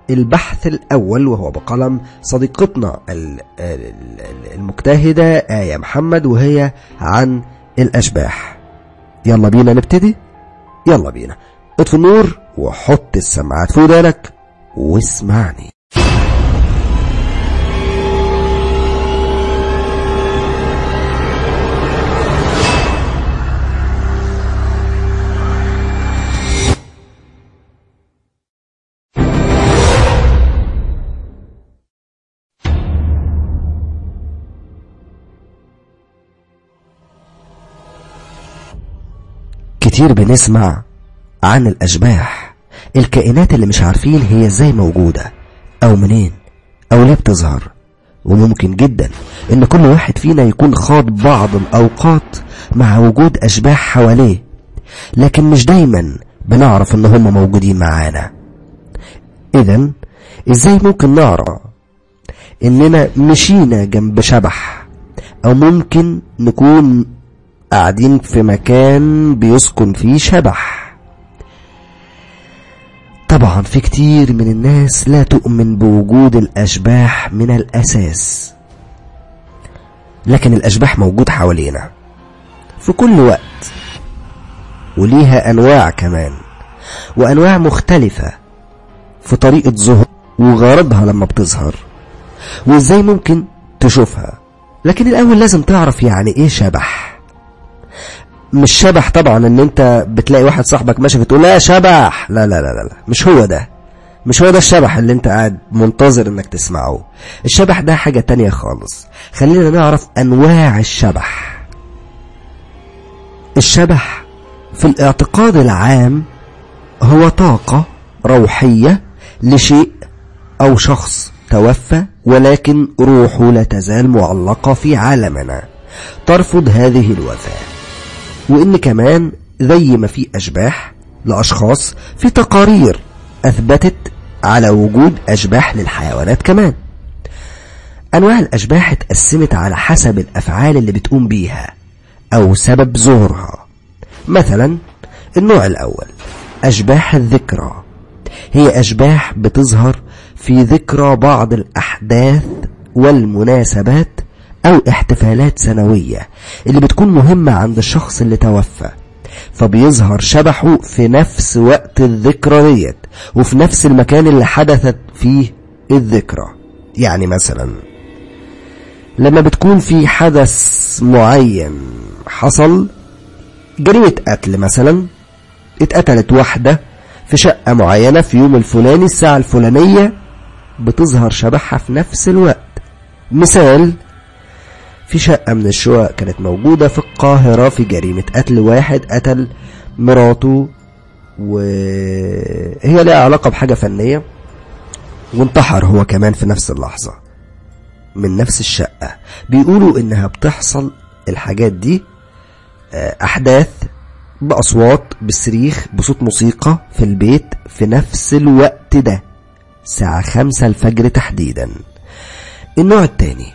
البحث الأول وهو بقلم صديقتنا المجتهدة آية محمد وهي عن الأشباح يلا بينا نبتدي يلا بينا اطفي النور وحط السماعات في ودانك واسمعني كتير بنسمع عن الأشباح الكائنات اللي مش عارفين هي ازاي موجودة أو منين أو ليه بتظهر وممكن جدا إن كل واحد فينا يكون خاض بعض الأوقات مع وجود أشباح حواليه لكن مش دايما بنعرف إن هم موجودين معانا إذا إزاي ممكن نعرف إننا مشينا جنب شبح أو ممكن نكون قاعدين في مكان بيسكن فيه شبح طبعا في كتير من الناس لا تؤمن بوجود الأشباح من الأساس لكن الأشباح موجود حوالينا في كل وقت وليها أنواع كمان وأنواع مختلفة في طريقة ظهور وغرضها لما بتظهر وإزاي ممكن تشوفها لكن الأول لازم تعرف يعني إيه شبح مش شبح طبعا ان انت بتلاقي واحد صاحبك ماشي بتقول لا شبح لا لا لا لا, لا. مش هو ده مش هو ده الشبح اللي انت قاعد منتظر انك تسمعه الشبح ده حاجة تانية خالص خلينا نعرف انواع الشبح الشبح في الاعتقاد العام هو طاقة روحية لشيء او شخص توفى ولكن روحه لا تزال معلقة في عالمنا ترفض هذه الوفاه وإن كمان زي ما في أشباح لأشخاص في تقارير أثبتت على وجود أشباح للحيوانات كمان أنواع الأشباح اتقسمت على حسب الأفعال اللي بتقوم بيها أو سبب ظهورها مثلا النوع الأول أشباح الذكرى هي أشباح بتظهر في ذكرى بعض الأحداث والمناسبات أو احتفالات سنوية اللي بتكون مهمة عند الشخص اللي توفى فبيظهر شبحه في نفس وقت الذكرى ديت وفي نفس المكان اللي حدثت فيه الذكرى يعني مثلا لما بتكون في حدث معين حصل جريمة قتل مثلا اتقتلت واحدة في شقة معينة في يوم الفلاني الساعة الفلانية بتظهر شبحها في نفس الوقت مثال في شقة من الشقق كانت موجودة في القاهرة في جريمة قتل واحد قتل مراته وهي لها علاقة بحاجة فنية وانتحر هو كمان في نفس اللحظة من نفس الشقة بيقولوا انها بتحصل الحاجات دي احداث باصوات بصريخ بصوت موسيقى في البيت في نفس الوقت ده الساعة خمسة الفجر تحديدا النوع التاني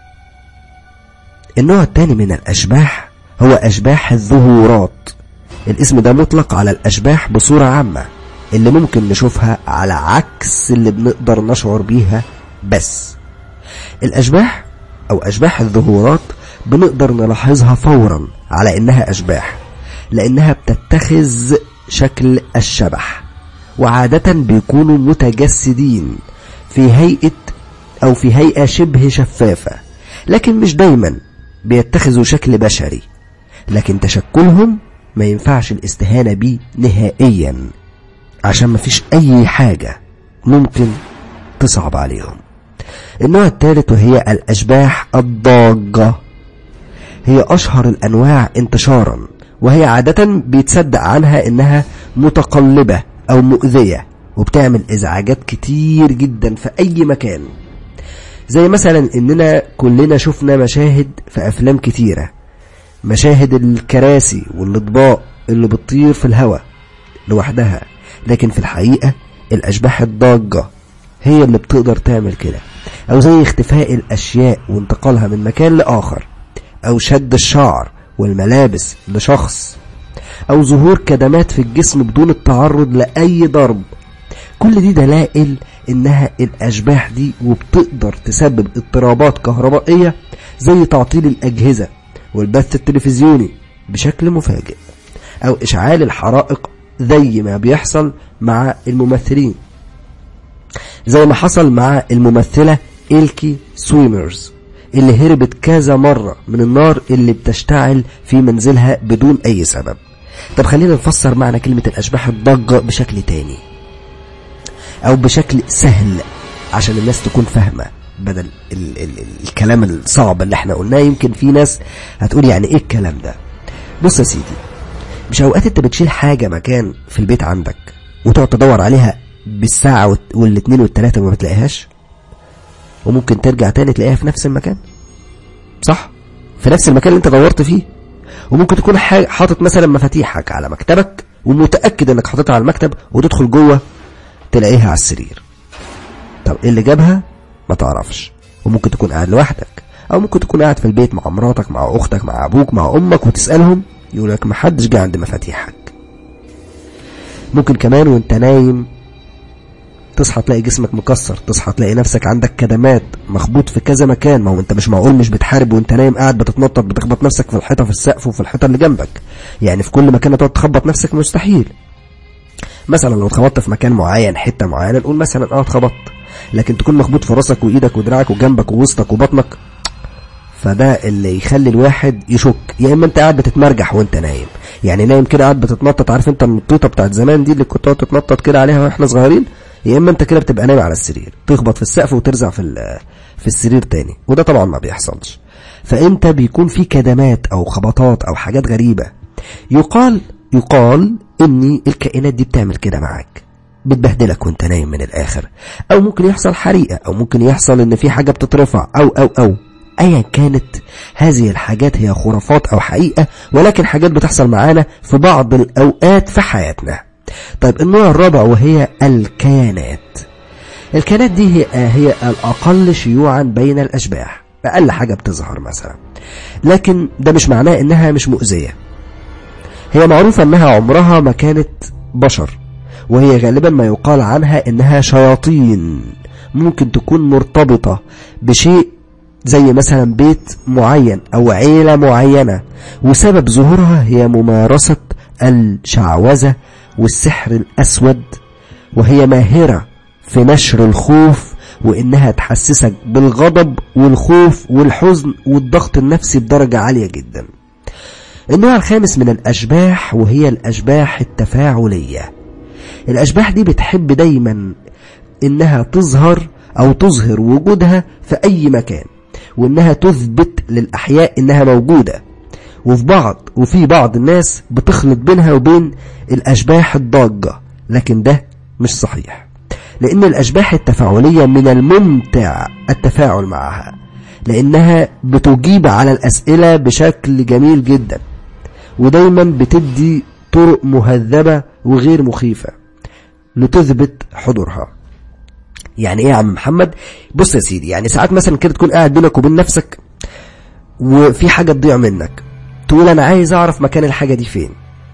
النوع الثاني من الأشباح هو أشباح الظهورات الاسم ده مطلق على الأشباح بصورة عامة اللي ممكن نشوفها على عكس اللي بنقدر نشعر بيها بس الأشباح أو أشباح الظهورات بنقدر نلاحظها فورا على إنها أشباح لأنها بتتخذ شكل الشبح وعادة بيكونوا متجسدين في هيئة أو في هيئة شبه شفافة لكن مش دايما بيتخذوا شكل بشري لكن تشكلهم ما ينفعش الاستهانة بيه نهائيا عشان ما فيش أي حاجة ممكن تصعب عليهم النوع الثالث وهي الأشباح الضاجة هي أشهر الأنواع انتشارا وهي عادة بيتصدق عنها إنها متقلبة أو مؤذية وبتعمل إزعاجات كتير جدا في أي مكان زي مثلا إننا كلنا شفنا مشاهد في أفلام كتيرة مشاهد الكراسي والأطباق اللي بتطير في الهواء لوحدها لكن في الحقيقة الأشباح الضاجة هي اللي بتقدر تعمل كده أو زي اختفاء الأشياء وانتقالها من مكان لآخر أو شد الشعر والملابس لشخص أو ظهور كدمات في الجسم بدون التعرض لأي ضرب كل دي دلائل إنها الأشباح دي وبتقدر تسبب اضطرابات كهربائية زي تعطيل الأجهزة والبث التلفزيوني بشكل مفاجئ أو إشعال الحرائق زي ما بيحصل مع الممثلين زي ما حصل مع الممثلة إلكي سويمرز اللي هربت كذا مرة من النار اللي بتشتعل في منزلها بدون أي سبب طب خلينا نفسر معنى كلمة الأشباح الضجة بشكل تاني أو بشكل سهل عشان الناس تكون فاهمة بدل ال ال ال الكلام الصعب اللي احنا قلناه يمكن في ناس هتقول يعني ايه الكلام ده بص يا سيدي مش اوقات انت بتشيل حاجة مكان في البيت عندك وتقعد تدور عليها بالساعة والت- والاتنين والتلاتة وما بتلاقيهاش وممكن ترجع تاني تلاقيها في نفس المكان صح في نفس المكان اللي انت دورت فيه وممكن تكون حا- حاطط مثلا مفاتيحك على مكتبك ومتأكد انك حاططها على المكتب وتدخل جوه تلاقيها على السرير طب ايه اللي جابها ما تعرفش وممكن تكون قاعد لوحدك او ممكن تكون قاعد في البيت مع مراتك مع اختك مع ابوك مع امك وتسالهم يقول لك ما حدش جه عند مفاتيحك ممكن كمان وانت نايم تصحى تلاقي جسمك مكسر تصحى تلاقي نفسك عندك كدمات مخبوط في كذا مكان ما هو انت مش معقول مش بتحارب وانت نايم قاعد بتتنطط بتخبط نفسك في الحيطه في السقف وفي الحيطه اللي جنبك يعني في كل مكان تقعد تخبط نفسك مستحيل مثلا لو اتخبطت في مكان معين حته معينه نقول مثلا اه اتخبطت لكن تكون مخبوط في راسك وايدك ودراعك وجنبك ووسطك وبطنك فده اللي يخلي الواحد يشك يا اما انت قاعد بتتمرجح وانت نايم يعني نايم كده قاعد بتتنطط عارف انت النطيطه بتاعت زمان دي اللي كنت تقعد تتنطط كده عليها واحنا صغيرين يا اما انت كده بتبقى نايم على السرير تخبط في السقف وترزع في ال- في السرير تاني وده طبعا ما بيحصلش فانت بيكون في كدمات او خبطات او حاجات غريبه يقال يقال ان الكائنات دي بتعمل كده معاك بتبهدلك وانت نايم من الاخر او ممكن يحصل حريقه او ممكن يحصل ان في حاجه بتترفع او او او ايا كانت هذه الحاجات هي خرافات او حقيقه ولكن حاجات بتحصل معانا في بعض الاوقات في حياتنا طيب النوع الرابع وهي الكيانات الكيانات دي هي, هي الاقل شيوعا بين الاشباح اقل حاجه بتظهر مثلا لكن ده مش معناه انها مش مؤذيه هي معروفة انها عمرها ما كانت بشر وهي غالبا ما يقال عنها انها شياطين ممكن تكون مرتبطة بشيء زي مثلا بيت معين او عيلة معينة وسبب ظهورها هي ممارسة الشعوذة والسحر الاسود وهي ماهرة في نشر الخوف وانها تحسسك بالغضب والخوف والحزن والضغط النفسي بدرجة عالية جدا النوع الخامس من الأشباح وهي الأشباح التفاعلية الأشباح دي بتحب دايما إنها تظهر أو تظهر وجودها في أي مكان وإنها تثبت للأحياء إنها موجودة وفي بعض وفي بعض الناس بتخلط بينها وبين الأشباح الضاجة لكن ده مش صحيح لأن الأشباح التفاعلية من الممتع التفاعل معها لأنها بتجيب على الأسئلة بشكل جميل جدا ودايما بتدي طرق مهذبة وغير مخيفة لتثبت حضورها يعني ايه يا عم محمد بص يا سيدي يعني ساعات مثلا كده تكون قاعد بينك وبين نفسك وفي حاجة تضيع منك تقول انا عايز اعرف مكان الحاجة دي فين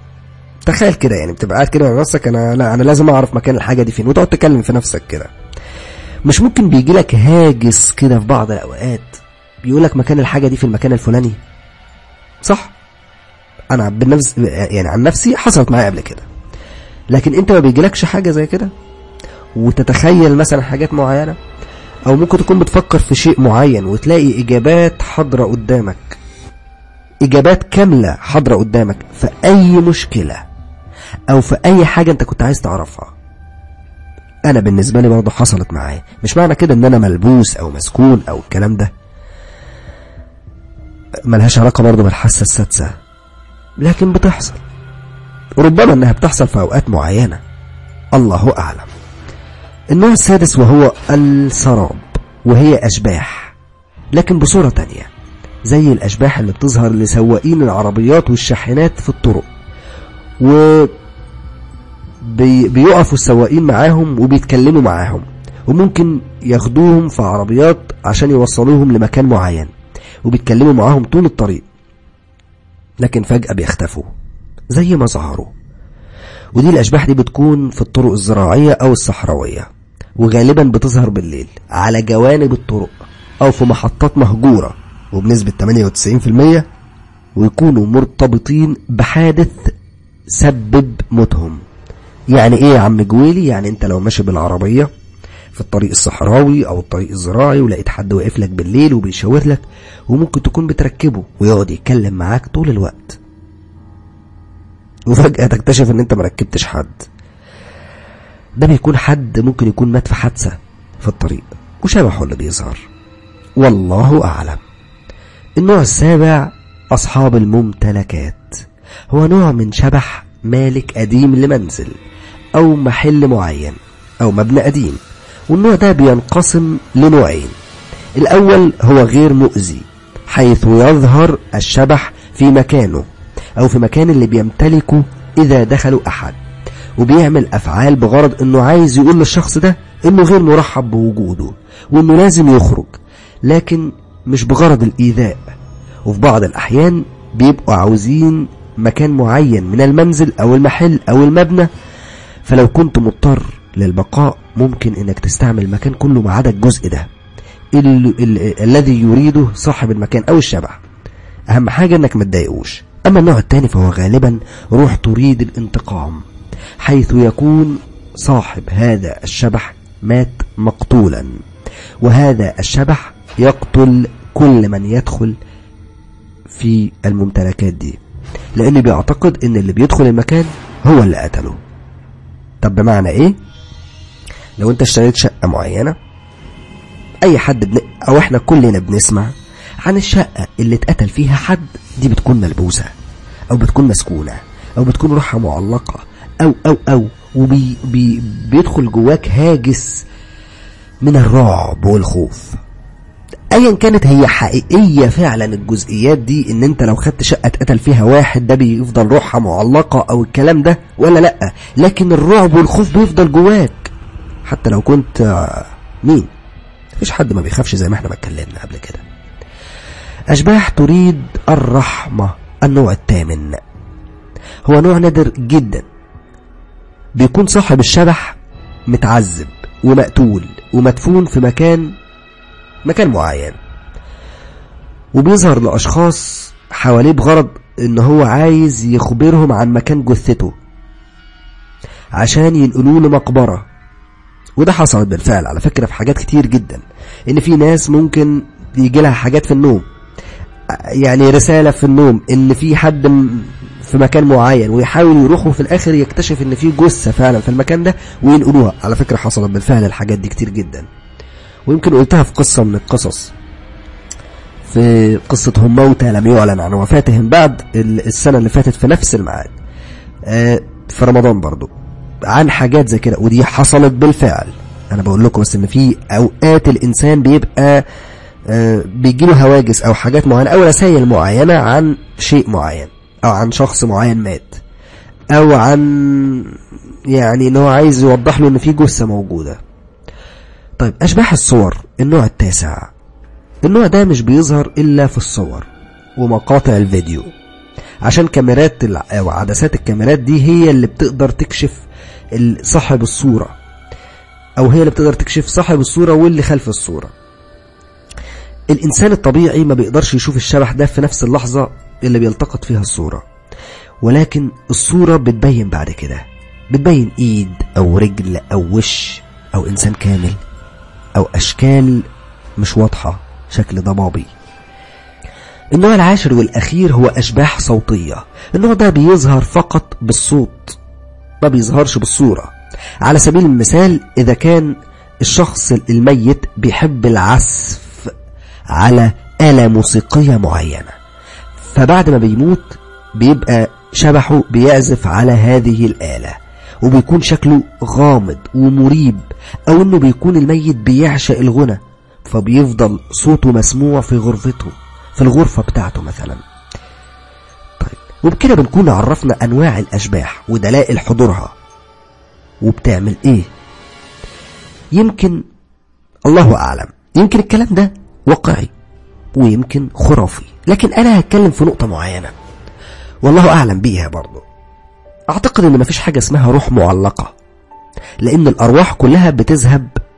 تخيل كده يعني بتبقى قاعد كده مع نفسك انا لا انا لازم اعرف مكان الحاجة دي فين وتقعد تكلم في نفسك كده مش ممكن بيجي لك هاجس كده في بعض الاوقات بيقول لك مكان الحاجة دي في المكان الفلاني صح انا بالنفس يعني عن نفسي حصلت معايا قبل كده لكن انت ما بيجيلكش حاجه زي كده وتتخيل مثلا حاجات معينه او ممكن تكون بتفكر في شيء معين وتلاقي اجابات حاضره قدامك اجابات كامله حاضره قدامك في اي مشكله او في اي حاجه انت كنت عايز تعرفها انا بالنسبه لي برضه حصلت معايا مش معنى كده ان انا ملبوس او مسكون او الكلام ده ملهاش علاقه برضه بالحاسه السادسه لكن بتحصل ربما انها بتحصل في اوقات معينه الله اعلم النوع السادس وهو السراب وهي اشباح لكن بصوره تانية زي الاشباح اللي بتظهر لسواقين العربيات والشاحنات في الطرق و بي بيقفوا السواقين معاهم وبيتكلموا معاهم وممكن ياخدوهم في عربيات عشان يوصلوهم لمكان معين وبيتكلموا معاهم طول الطريق لكن فجأة بيختفوا زي ما ظهروا ودي الأشباح دي بتكون في الطرق الزراعية أو الصحراوية وغالبا بتظهر بالليل على جوانب الطرق أو في محطات مهجورة وبنسبة 98% ويكونوا مرتبطين بحادث سبب موتهم يعني ايه يا عم جويلي يعني انت لو ماشي بالعربية في الطريق الصحراوي او الطريق الزراعي ولقيت حد واقف لك بالليل وبيشاور لك وممكن تكون بتركبه ويقعد يتكلم معاك طول الوقت وفجأة تكتشف ان انت مركبتش حد ده بيكون حد ممكن يكون مات في حادثة في الطريق وشبحه اللي بيظهر والله أعلم النوع السابع أصحاب الممتلكات هو نوع من شبح مالك قديم لمنزل أو محل معين أو مبنى قديم والنوع ده بينقسم لنوعين الأول هو غير مؤذي حيث يظهر الشبح في مكانه أو في مكان اللي بيمتلكه إذا دخلوا أحد وبيعمل أفعال بغرض إنه عايز يقول للشخص ده إنه غير مرحب بوجوده وإنه لازم يخرج لكن مش بغرض الإيذاء وفي بعض الأحيان بيبقوا عاوزين مكان معين من المنزل أو المحل أو المبنى فلو كنت مضطر للبقاء ممكن إنك تستعمل المكان كله ما عدا الجزء ده ال ال الذي يريده صاحب المكان أو الشبح أهم حاجة إنك ما تضايقوش أما النوع الثاني فهو غالبا روح تريد الانتقام حيث يكون صاحب هذا الشبح مات مقتولا وهذا الشبح يقتل كل من يدخل في الممتلكات دي لأنه بيعتقد إن اللي بيدخل المكان هو اللي قتله طب بمعنى إيه؟ لو أنت اشتريت شقة معينة أي حد بن... أو إحنا كلنا بنسمع عن الشقة اللي اتقتل فيها حد دي بتكون ملبوسة أو بتكون مسكونة أو بتكون روحها معلقة أو أو أو وبي بي بيدخل جواك هاجس من الرعب والخوف ايا كانت هي حقيقيه فعلا الجزئيات دي ان انت لو خدت شقه اتقتل فيها واحد ده بيفضل روحها معلقه او الكلام ده ولا لا لكن الرعب والخوف بيفضل جواك حتى لو كنت آه، مين مفيش حد ما بيخافش زي ما احنا ما اتكلمنا قبل كده اشباح تريد الرحمه النوع الثامن هو نوع نادر جدا بيكون صاحب الشبح متعذب ومقتول ومدفون في مكان مكان معين وبيظهر لأشخاص حواليه بغرض ان هو عايز يخبرهم عن مكان جثته عشان ينقلوه لمقبرة وده حصل بالفعل على فكرة في حاجات كتير جدا ان في ناس ممكن يجي لها حاجات في النوم يعني رسالة في النوم ان في حد م- في مكان معين ويحاول يروحوا في الاخر يكتشف ان في جثة فعلا في المكان ده وينقلوها على فكرة حصلت بالفعل الحاجات دي كتير جدا ويمكن قلتها في قصة من القصص في قصة هم موتى لم يعلن عن وفاتهم بعد ال- السنة اللي فاتت في نفس الميعاد آه، في رمضان برضو عن حاجات زي كده ودي حصلت بالفعل انا بقول لكم بس ان في اوقات الانسان بيبقى آه، بيجيله هواجس او حاجات معينة او رسائل معينة عن شيء معين او عن شخص معين مات او عن يعني ان هو عايز يوضح له ان في جثة موجودة طيب أشباح الصور النوع التاسع النوع ده مش بيظهر إلا في الصور ومقاطع الفيديو عشان كاميرات الع- أو عدسات الكاميرات دي هي اللي بتقدر تكشف ال- صاحب الصورة أو هي اللي بتقدر تكشف صاحب الصورة واللي خلف الصورة الإنسان الطبيعي ما بيقدرش يشوف الشبح ده في نفس اللحظة اللي بيلتقط فيها الصورة ولكن الصورة بتبين بعد كده بتبين ايد او رجل او وش او انسان كامل او اشكال مش واضحة شكل ضبابي النوع العاشر والاخير هو اشباح صوتية النوع ده بيظهر فقط بالصوت ما بيظهرش بالصورة على سبيل المثال اذا كان الشخص الميت بيحب العزف على آلة موسيقية معينة فبعد ما بيموت بيبقى شبحه بيعزف على هذه الآلة وبيكون شكله غامض ومريب أو إنه بيكون الميت بيعشق الغنى فبيفضل صوته مسموع في غرفته في الغرفة بتاعته مثلا طيب وبكده بنكون عرفنا أنواع الأشباح ودلائل حضورها وبتعمل إيه يمكن الله أعلم يمكن الكلام ده واقعي ويمكن خرافي لكن أنا هتكلم في نقطة معينة والله أعلم بيها برضو أعتقد إن مفيش حاجة اسمها روح معلقة لأن الأرواح كلها بتذهب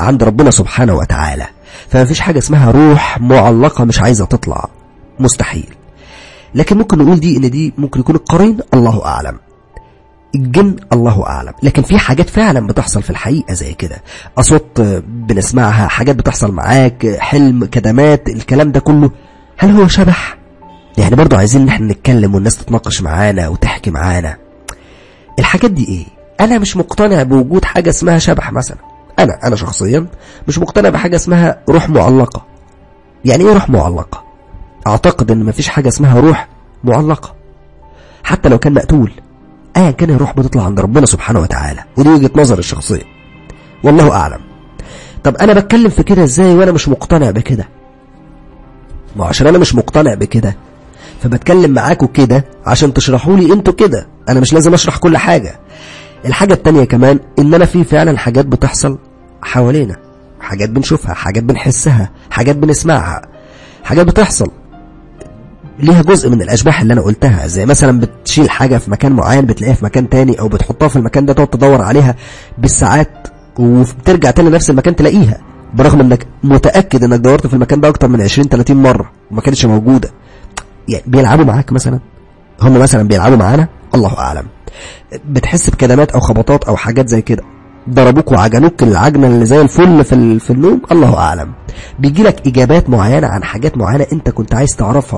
عند ربنا سبحانه وتعالى فما فيش حاجة اسمها روح معلقة مش عايزة تطلع مستحيل لكن ممكن نقول دي ان دي ممكن يكون القرين الله اعلم الجن الله اعلم لكن في حاجات فعلا بتحصل في الحقيقه زي كده اصوات بنسمعها حاجات بتحصل معاك حلم كدمات الكلام ده كله هل هو شبح يعني برضو عايزين ان احنا نتكلم والناس تتناقش معانا وتحكي معانا الحاجات دي ايه انا مش مقتنع بوجود حاجه اسمها شبح مثلا انا انا شخصيا مش مقتنع بحاجه اسمها روح معلقه يعني ايه روح معلقه اعتقد ان مفيش حاجه اسمها روح معلقه حتى لو كان مقتول ايا كان الروح بتطلع عند ربنا سبحانه وتعالى ودي وجهه نظر الشخصيه والله اعلم طب انا بتكلم في كده ازاي وانا مش مقتنع بكده ما عشان انا مش مقتنع بكده فبتكلم معاكم كده عشان تشرحوا لي انتوا كده انا مش لازم اشرح كل حاجه الحاجه التانية كمان ان انا في فعلا حاجات بتحصل حوالينا حاجات بنشوفها حاجات بنحسها حاجات بنسمعها حاجات بتحصل ليها جزء من الاشباح اللي انا قلتها زي مثلا بتشيل حاجه في مكان معين بتلاقيها في مكان تاني او بتحطها في المكان ده تقعد تدور عليها بالساعات وبترجع تاني لنفس المكان تلاقيها برغم انك متاكد انك دورت في المكان ده اكتر من 20 30 مره وما كانتش موجوده يعني بيلعبوا معاك مثلا هم مثلا بيلعبوا معانا الله اعلم بتحس بكلمات او خبطات او حاجات زي كده ضربوك وعجنوك العجنه اللي زي الفل في في النوم الله اعلم بيجي لك اجابات معينه عن حاجات معينه انت كنت عايز تعرفها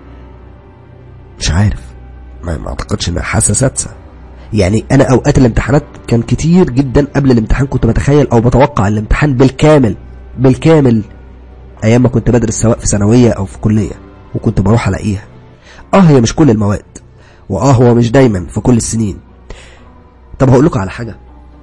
مش عارف ما, ما اعتقدش انها حاسه سادسه يعني انا اوقات الامتحانات كان كتير جدا قبل الامتحان كنت بتخيل او بتوقع الامتحان بالكامل بالكامل ايام ما كنت بدرس سواء في ثانويه او في كليه وكنت بروح الاقيها اه هي مش كل المواد واه هو مش دايما في كل السنين طب هقول لكم على حاجه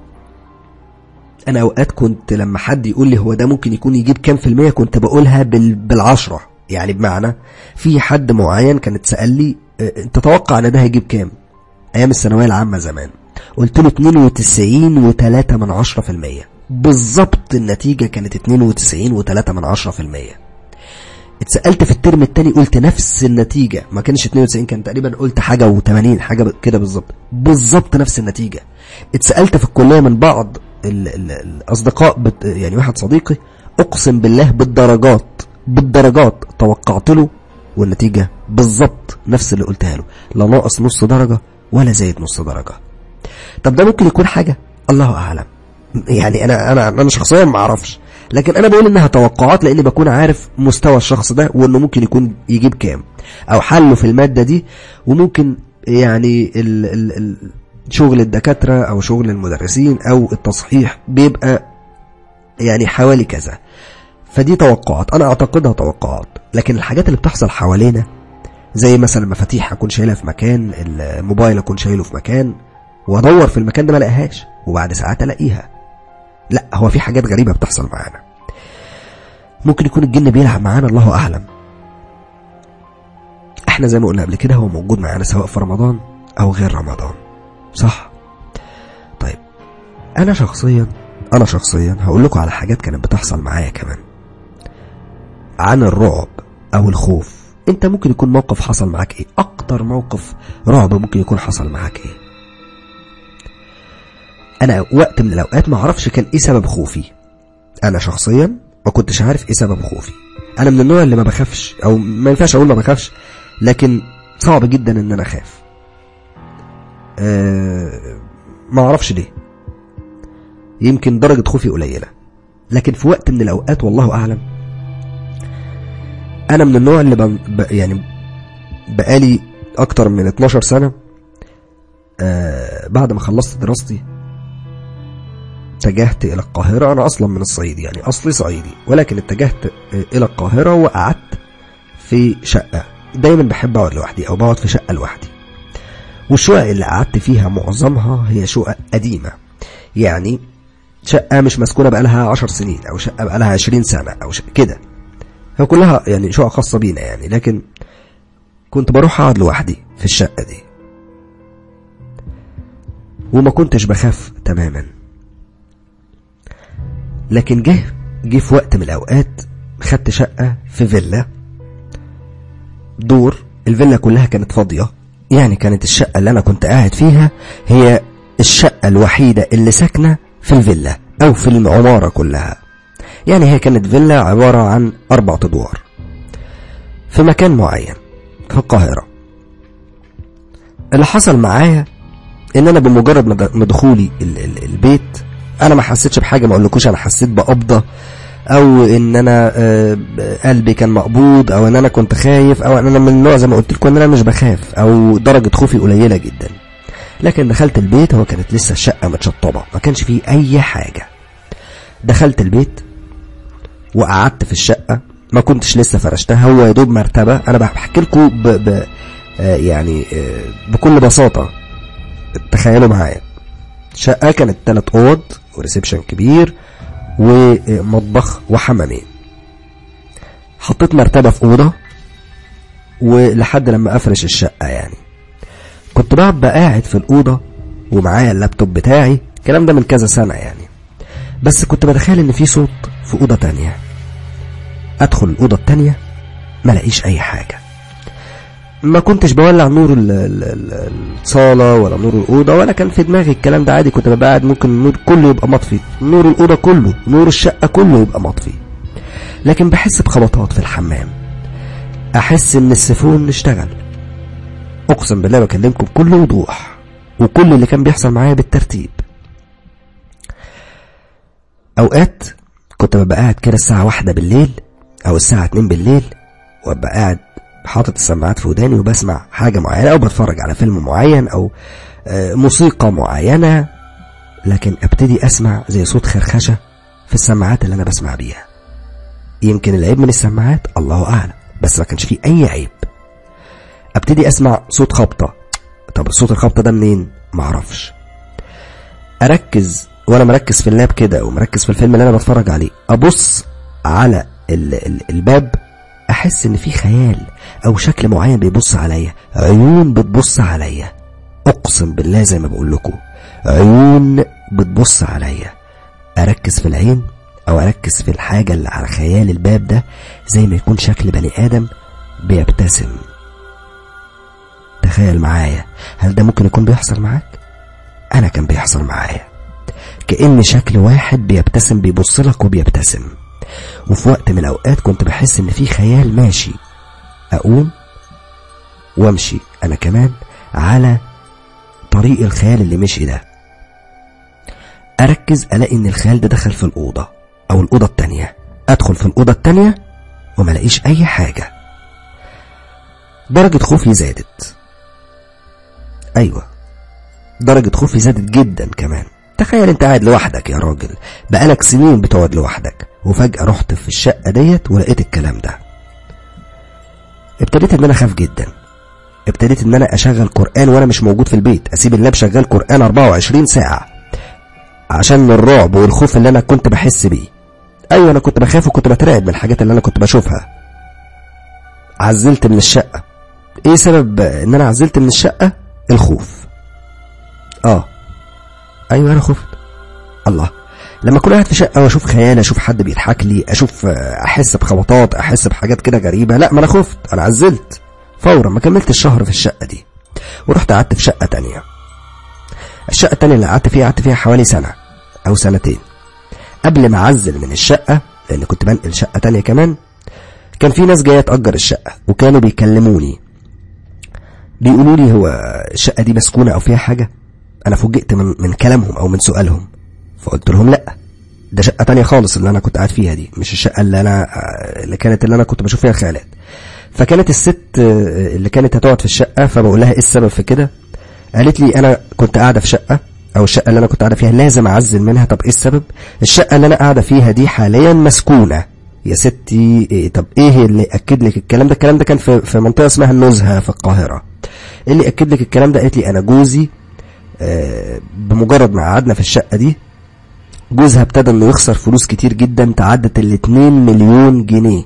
انا اوقات كنت لما حد يقول لي هو ده ممكن يكون يجيب كام في المية كنت بقولها بال... بالعشرة يعني بمعنى في حد معين كانت سأل لي تتوقع ان ده هيجيب كام ايام الثانويه العامه زمان قلت له 92 و3 من عشرة في المية بالظبط النتيجه كانت 92 و3 من عشرة في المية اتسالت في الترم الثاني قلت نفس النتيجه ما كانش 92 كان تقريبا قلت حاجه و80 حاجه كده بالظبط بالظبط نفس النتيجه اتسالت في الكليه من بعض ال ال الاصدقاء بت يعني واحد صديقي اقسم بالله بالدرجات بالدرجات توقعت له والنتيجه بالظبط نفس اللي قلتها له لا ناقص نص درجه ولا زايد نص درجه طب ده ممكن يكون حاجه الله اعلم يعني انا انا انا شخصيا ما اعرفش لكن انا بقول انها توقعات لاني بكون عارف مستوى الشخص ده وانه ممكن يكون يجيب كام او حله في الماده دي وممكن يعني ال ال ال شغل الدكاتره او شغل المدرسين او التصحيح بيبقى يعني حوالي كذا فدي توقعات انا اعتقدها توقعات لكن الحاجات اللي بتحصل حوالينا زي مثلا مفاتيح اكون شايلها في مكان الموبايل اكون شايله في مكان وادور في المكان ده ما الاقيهاش وبعد ساعات الاقيها لا هو في حاجات غريبه بتحصل معانا ممكن يكون الجن بيلعب معانا الله اعلم احنا زي ما قلنا قبل كده هو موجود معانا سواء في رمضان او غير رمضان صح طيب انا شخصيا انا شخصيا هقول لكم على حاجات كانت بتحصل معايا كمان عن الرعب او الخوف انت ممكن يكون موقف حصل معاك ايه اكتر موقف رعب ممكن يكون حصل معاك ايه انا وقت من الاوقات ما اعرفش كان ايه سبب خوفي انا شخصيا ما كنتش عارف ايه سبب خوفي انا من النوع اللي ما بخافش او ما ينفعش اقول ما بخافش لكن صعب جدا ان انا اخاف أه ما اعرفش ليه يمكن درجة خوفي قليلة لكن في وقت من الاوقات والله اعلم انا من النوع اللي ب... يعني بقالي اكتر من 12 سنة أه بعد ما خلصت دراستي اتجهت الى القاهرة انا اصلا من الصعيد يعني اصلي صعيدي ولكن اتجهت الى القاهرة وقعدت في شقة دايما بحب اقعد لوحدي او بقعد في شقة لوحدي والشقق اللي قعدت فيها معظمها هي شقق قديمة يعني شقة مش مسكونة بقالها عشر سنين او شقة بقالها عشرين سنة او شقة كده هي كلها يعني شقق خاصة بينا يعني لكن كنت بروح اقعد لوحدي في الشقة دي وما كنتش بخاف تماما لكن جه جه في وقت من الاوقات خدت شقة في فيلا دور الفيلا كلها كانت فاضية يعني كانت الشقة اللي انا كنت قاعد فيها هي الشقة الوحيدة اللي ساكنة في الفيلا او في العمارة كلها يعني هي كانت فيلا عبارة عن أربع أدوار في مكان معين في القاهرة اللي حصل معايا ان انا بمجرد ما دخولي البيت انا ما حسيتش بحاجه ما اقولكوش انا حسيت بقبضه او ان انا قلبي كان مقبوض او ان انا كنت خايف او ان انا من النوع زي ما قلت لكم ان انا مش بخاف او درجه خوفي قليله جدا لكن دخلت البيت هو كانت لسه الشقه متشطبه ما كانش فيه اي حاجه دخلت البيت وقعدت في الشقه ما كنتش لسه فرشتها هو يا دوب مرتبه انا بحكي لكم ب... ب... يعني بكل بساطه تخيلوا معايا شقة كانت تلات أوض وريسبشن كبير ومطبخ وحمامين حطيت مرتبة في أوضة ولحد لما أفرش الشقة يعني كنت بقعد قاعد في الأوضة ومعايا اللابتوب بتاعي الكلام ده من كذا سنة يعني بس كنت بتخيل إن في صوت في أوضة تانية أدخل الأوضة التانية ملاقيش أي حاجة ما كنتش بولع نور الصالة ولا نور الأوضة ولا كان في دماغي الكلام ده عادي كنت ببقى قاعد ممكن النور كله يبقى مطفي نور الأوضة كله نور الشقة كله يبقى مطفي لكن بحس بخبطات في الحمام أحس إن السيفون اشتغل أقسم بالله بكلمكم بكل وضوح وكل اللي كان بيحصل معايا بالترتيب أوقات كنت ببقى قاعد كده الساعة واحدة بالليل أو الساعة اتنين بالليل وابقى قاعد حاطط السماعات في وداني وبسمع حاجة معينة أو بتفرج على فيلم معين أو موسيقى معينة لكن ابتدي أسمع زي صوت خرخشة في السماعات اللي أنا بسمع بيها يمكن العيب من السماعات الله أعلم بس ما كانش فيه أي عيب ابتدي أسمع صوت خبطة طب صوت الخبطة ده منين معرفش أركز وأنا مركز في اللاب كده ومركز في الفيلم اللي أنا بتفرج عليه أبص على ال ال الباب احس ان في خيال او شكل معين بيبص عليا عيون بتبص عليا اقسم بالله زي ما بقول لكم عيون بتبص عليا اركز في العين او اركز في الحاجه اللي على خيال الباب ده زي ما يكون شكل بني ادم بيبتسم تخيل معايا هل ده ممكن يكون بيحصل معاك انا كان بيحصل معايا كأن شكل واحد بيبتسم بيبص لك وبيبتسم وفي وقت من الأوقات كنت بحس إن في خيال ماشي أقوم وأمشي أنا كمان على طريق الخيال اللي مشي ده أركز ألاقي إن الخيال ده دخل في الأوضة أو الأوضة التانية أدخل في الأوضة التانية وما لاقيش أي حاجة درجة خوفي زادت أيوة درجة خوفي زادت جدا كمان تخيل انت قاعد لوحدك يا راجل بقالك سنين بتقعد لوحدك وفجأة رحت في الشقة ديت ولقيت الكلام ده ابتديت ان انا اخاف جدا ابتديت ان انا اشغل قرآن وانا مش موجود في البيت اسيب اللاب شغال قرآن 24 ساعة عشان من الرعب والخوف اللي انا كنت بحس بيه ايوه انا كنت بخاف وكنت بترعب من الحاجات اللي انا كنت بشوفها عزلت من الشقة ايه سبب ان انا عزلت من الشقة الخوف اه ايوه انا خفت الله لما اكون قاعد في شقه واشوف خيال اشوف حد بيضحك لي اشوف احس بخبطات احس بحاجات كده غريبه لا ما انا خفت انا عزلت فورا ما كملت الشهر في الشقه دي ورحت قعدت في شقه تانية الشقه التانية اللي قعدت فيها قعدت فيها حوالي سنه او سنتين قبل ما اعزل من الشقه لان كنت بنقل شقه تانية كمان كان في ناس جايه تاجر الشقه وكانوا بيكلموني بيقولوا لي هو الشقه دي مسكونه او فيها حاجه انا فوجئت من من كلامهم او من سؤالهم فقلت لهم لا ده شقه تانية خالص اللي انا كنت قاعد فيها دي مش الشقه اللي انا اللي كانت اللي انا كنت بشوف فيها خيالات فكانت الست اللي كانت هتقعد في الشقه فبقول لها ايه السبب في كده قالت لي انا كنت قاعده في شقه او الشقه اللي انا كنت قاعده فيها لازم اعزل منها طب ايه السبب الشقه اللي انا قاعده فيها دي حاليا مسكونه يا ستي إيه طب ايه اللي اكد لك الكلام ده الكلام ده كان في في منطقه اسمها النزهه في القاهره ايه اللي اكد لك الكلام ده قالت لي انا جوزي آه بمجرد ما قعدنا في الشقه دي جوزها ابتدى انه يخسر فلوس كتير جدا تعدت ال 2 مليون جنيه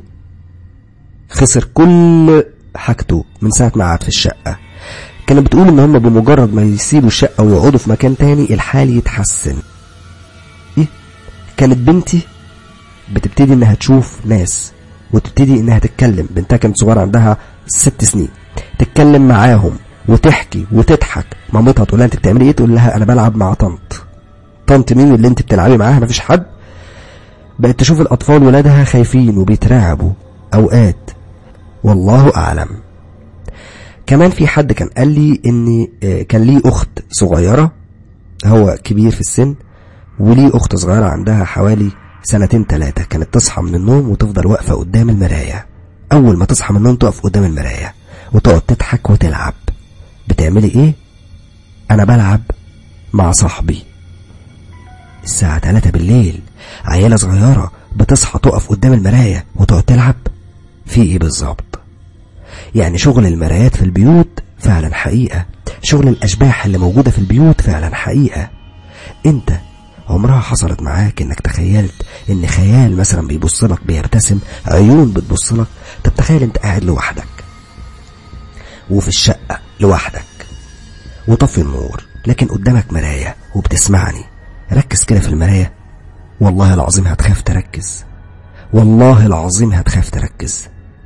خسر كل حاجته من ساعه ما قعد في الشقه كانت بتقول ان هم بمجرد ما يسيبوا الشقه ويقعدوا في مكان تاني الحال يتحسن إيه؟ كانت بنتي بتبتدي انها تشوف ناس وتبتدي انها تتكلم بنتها كانت صغيره عندها ست سنين تتكلم معاهم وتحكي وتضحك مامتها تقول لها انت بتعملي ايه تقول لها انا بلعب مع طنط طنط مين اللي انت بتلعبي معاها مفيش حد بقت تشوف الأطفال ولادها خايفين وبيترعبوا أوقات والله أعلم كمان في حد كان قال لي ان آه، كان ليه اخت صغيرة هو كبير في السن وليه اخت صغيرة عندها حوالي سنتين تلاتة كانت تصحى من النوم وتفضل واقفة قدام المراية اول ما تصحى من النوم تقف قدام المراية وتقعد تضحك وتلعب بتعملي ايه انا بلعب مع صاحبي الساعة تلاتة بالليل عيالة صغيرة بتصحى تقف قدام المراية وتقعد تلعب في ايه بالظبط يعني شغل المرايات في البيوت فعلا حقيقة شغل الأشباح اللي موجودة في البيوت فعلا حقيقة انت عمرها حصلت معاك انك تخيلت ان خيال مثلا بيبص لك بيبتسم عيون بتبص لك طب تخيل انت قاعد لوحدك وفي الشقة لوحدك وطفي النور لكن قدامك مراية وبتسمعني ركز كده في المراية والله العظيم هتخاف تركز والله العظيم هتخاف تركز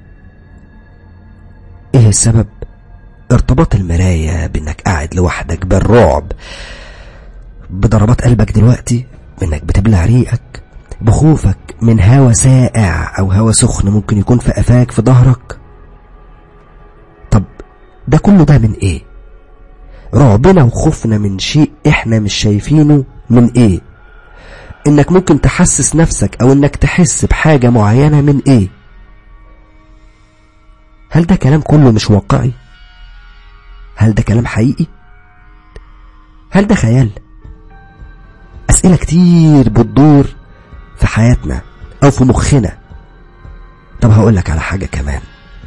ايه السبب ارتباط المراية بانك قاعد لوحدك بالرعب بضربات قلبك دلوقتي بانك بتبلع ريقك بخوفك من هوا ساقع او هوا سخن ممكن يكون في قفاك في ظهرك طب ده كله ده من ايه رعبنا وخوفنا من شيء احنا مش شايفينه من ايه انك ممكن تحسس نفسك او انك تحس بحاجة معينة من ايه هل ده كلام كله مش واقعي هل ده كلام حقيقي هل ده خيال أسئلة كتير بتدور في حياتنا أو في مخنا طب هقول لك على حاجة كمان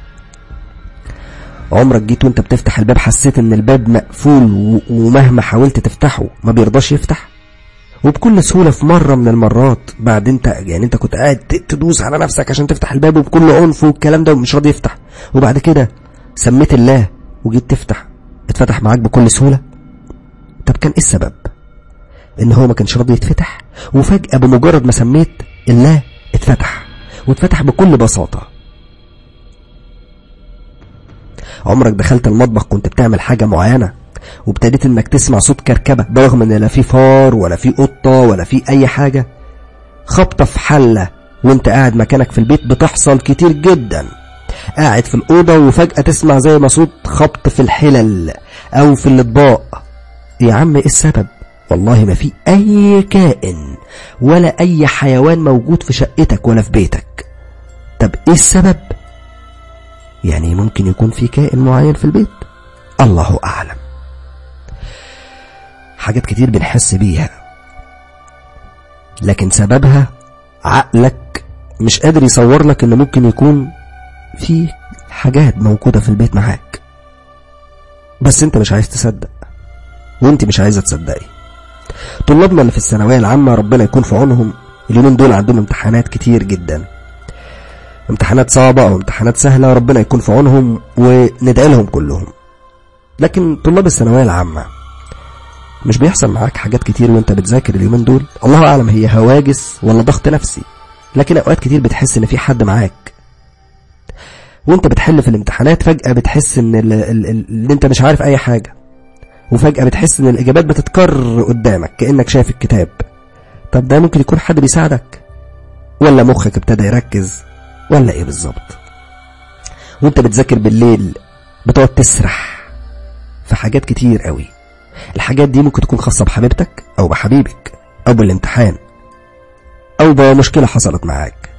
عمرك جيت وانت بتفتح الباب حسيت ان الباب مقفول و- ومهما حاولت تفتحه ما بيرضاش يفتح وبكل سهولة في مرة من المرات بعد انت يعني انت كنت قاعد ت- تدوس على نفسك عشان تفتح الباب وبكل عنف والكلام ده ومش راضي يفتح وبعد كده سميت الله وجيت تفتح اتفتح معاك بكل سهولة طب كان ايه السبب ان هو ما كانش راضي يتفتح وفجأة بمجرد ما سميت الله اتفتح واتفتح بكل بساطة عمرك دخلت المطبخ كنت بتعمل حاجة معينة وابتديت انك تسمع صوت كركبة برغم ان لا في فار ولا في قطة ولا في اي حاجة خبطة في حلة وانت قاعد مكانك في البيت بتحصل كتير جدا قاعد في الأوضة وفجأة تسمع زي ما صوت خبط في الحلل أو في الأطباق يا عم ايه السبب والله ما في أي كائن ولا أي حيوان موجود في شقتك ولا في بيتك طب ايه السبب يعني ممكن يكون في كائن معين في البيت الله أعلم حاجات كتير بنحس بيها لكن سببها عقلك مش قادر يصور لك ان ممكن يكون في حاجات موجودة في البيت معاك بس انت مش عايز تصدق وانت مش عايزة تصدقي طلابنا اللي في الثانوية العامة ربنا يكون في عونهم اليومين دول عندهم امتحانات كتير جدا امتحانات صعبة او امتحانات سهلة ربنا يكون في عونهم وندعي لهم كلهم لكن طلاب الثانوية العامة مش بيحصل معاك حاجات كتير وانت بتذاكر اليومين دول الله اعلم هي هواجس ولا ضغط نفسي لكن اوقات كتير بتحس ان في حد معاك وانت بتحل في الامتحانات فجأة بتحس ان ال ال ال اللي انت مش عارف اي حاجة وفجأة بتحس ان الاجابات بتتكرر قدامك كأنك شايف الكتاب طب ده ممكن يكون حد بيساعدك ولا مخك ابتدى يركز ولا ايه بالظبط وانت بتذاكر بالليل بتقعد تسرح في حاجات كتير قوي الحاجات دي ممكن تكون خاصة بحبيبتك او بحبيبك او بالامتحان او بمشكلة حصلت معاك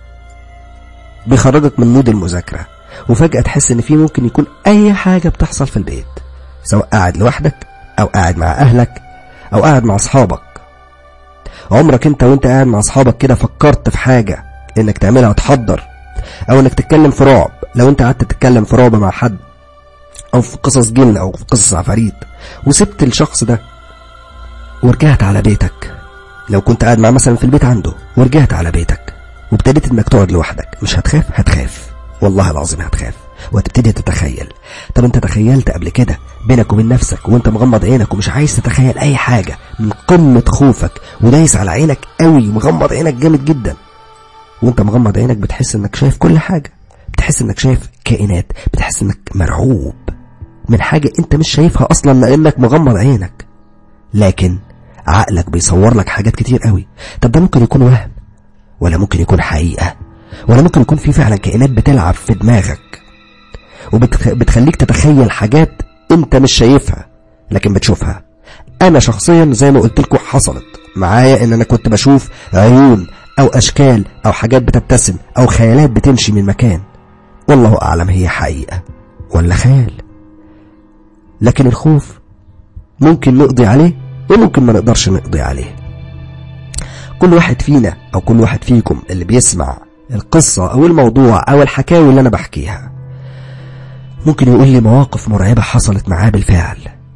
بيخرجك من مود المذاكرة وفجأة تحس ان في ممكن يكون اي حاجة بتحصل في البيت سواء قاعد لوحدك او قاعد مع اهلك او قاعد مع اصحابك عمرك انت وانت قاعد مع اصحابك كده فكرت في حاجة انك تعملها وتحضر او انك تتكلم في رعب لو انت قعدت تتكلم في رعب مع حد او في قصص جن او في قصص عفاريت وسبت الشخص ده ورجعت على بيتك لو كنت قاعد معاه مثلا في البيت عنده ورجعت على بيتك وابتديت انك تقعد لوحدك مش هتخاف هتخاف والله العظيم هتخاف وهتبتدي تتخيل طب انت تخيلت قبل كده بينك وبين نفسك وانت مغمض عينك ومش عايز تتخيل اي حاجة من قمة خوفك ودايس على عينك قوي ومغمض عينك جامد جدا وانت مغمض عينك بتحس انك شايف كل حاجة بتحس انك شايف كائنات بتحس انك مرعوب من حاجة انت مش شايفها اصلا لانك مغمض عينك لكن عقلك بيصور لك حاجات كتير قوي طب ده ممكن يكون وهم ولا ممكن يكون حقيقة ولا ممكن يكون في فعلا كائنات بتلعب في دماغك وبتخليك تتخيل حاجات انت مش شايفها لكن بتشوفها انا شخصيا زي ما قلت لكم حصلت معايا ان انا كنت بشوف عيون او اشكال او حاجات بتبتسم او خيالات بتمشي من مكان والله اعلم هي حقيقة ولا خيال لكن الخوف ممكن نقضي عليه وممكن ما نقدرش نقضي عليه كل واحد فينا او كل واحد فيكم اللي بيسمع القصة او الموضوع او الحكاوي اللي انا بحكيها ممكن يقول لي مواقف مرعبة حصلت معاه بالفعل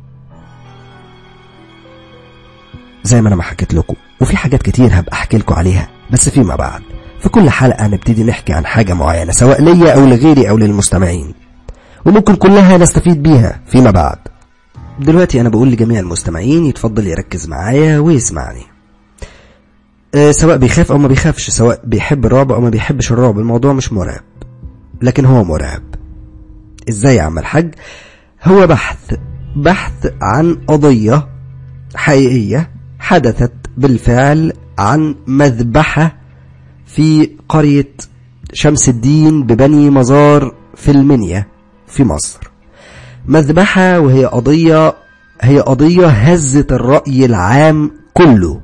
زي ما انا ما حكيت لكم وفي حاجات كتير هبقى احكي لكم عليها بس فيما بعد في كل حلقة نبتدي نحكي عن حاجة معينة سواء ليا او لغيري او للمستمعين وممكن كلها نستفيد بيها فيما بعد دلوقتي انا بقول لجميع المستمعين يتفضل يركز معايا ويسمعني أه سواء بيخاف او ما بيخافش سواء بيحب الرعب او ما بيحبش الرعب الموضوع مش مرعب لكن هو مرعب ازاي يا عم الحاج هو بحث بحث عن قضية حقيقية حدثت بالفعل عن مذبحة في قرية شمس الدين ببني مزار في المنيا في مصر مذبحة وهي قضية هي قضية هزت الرأي العام كله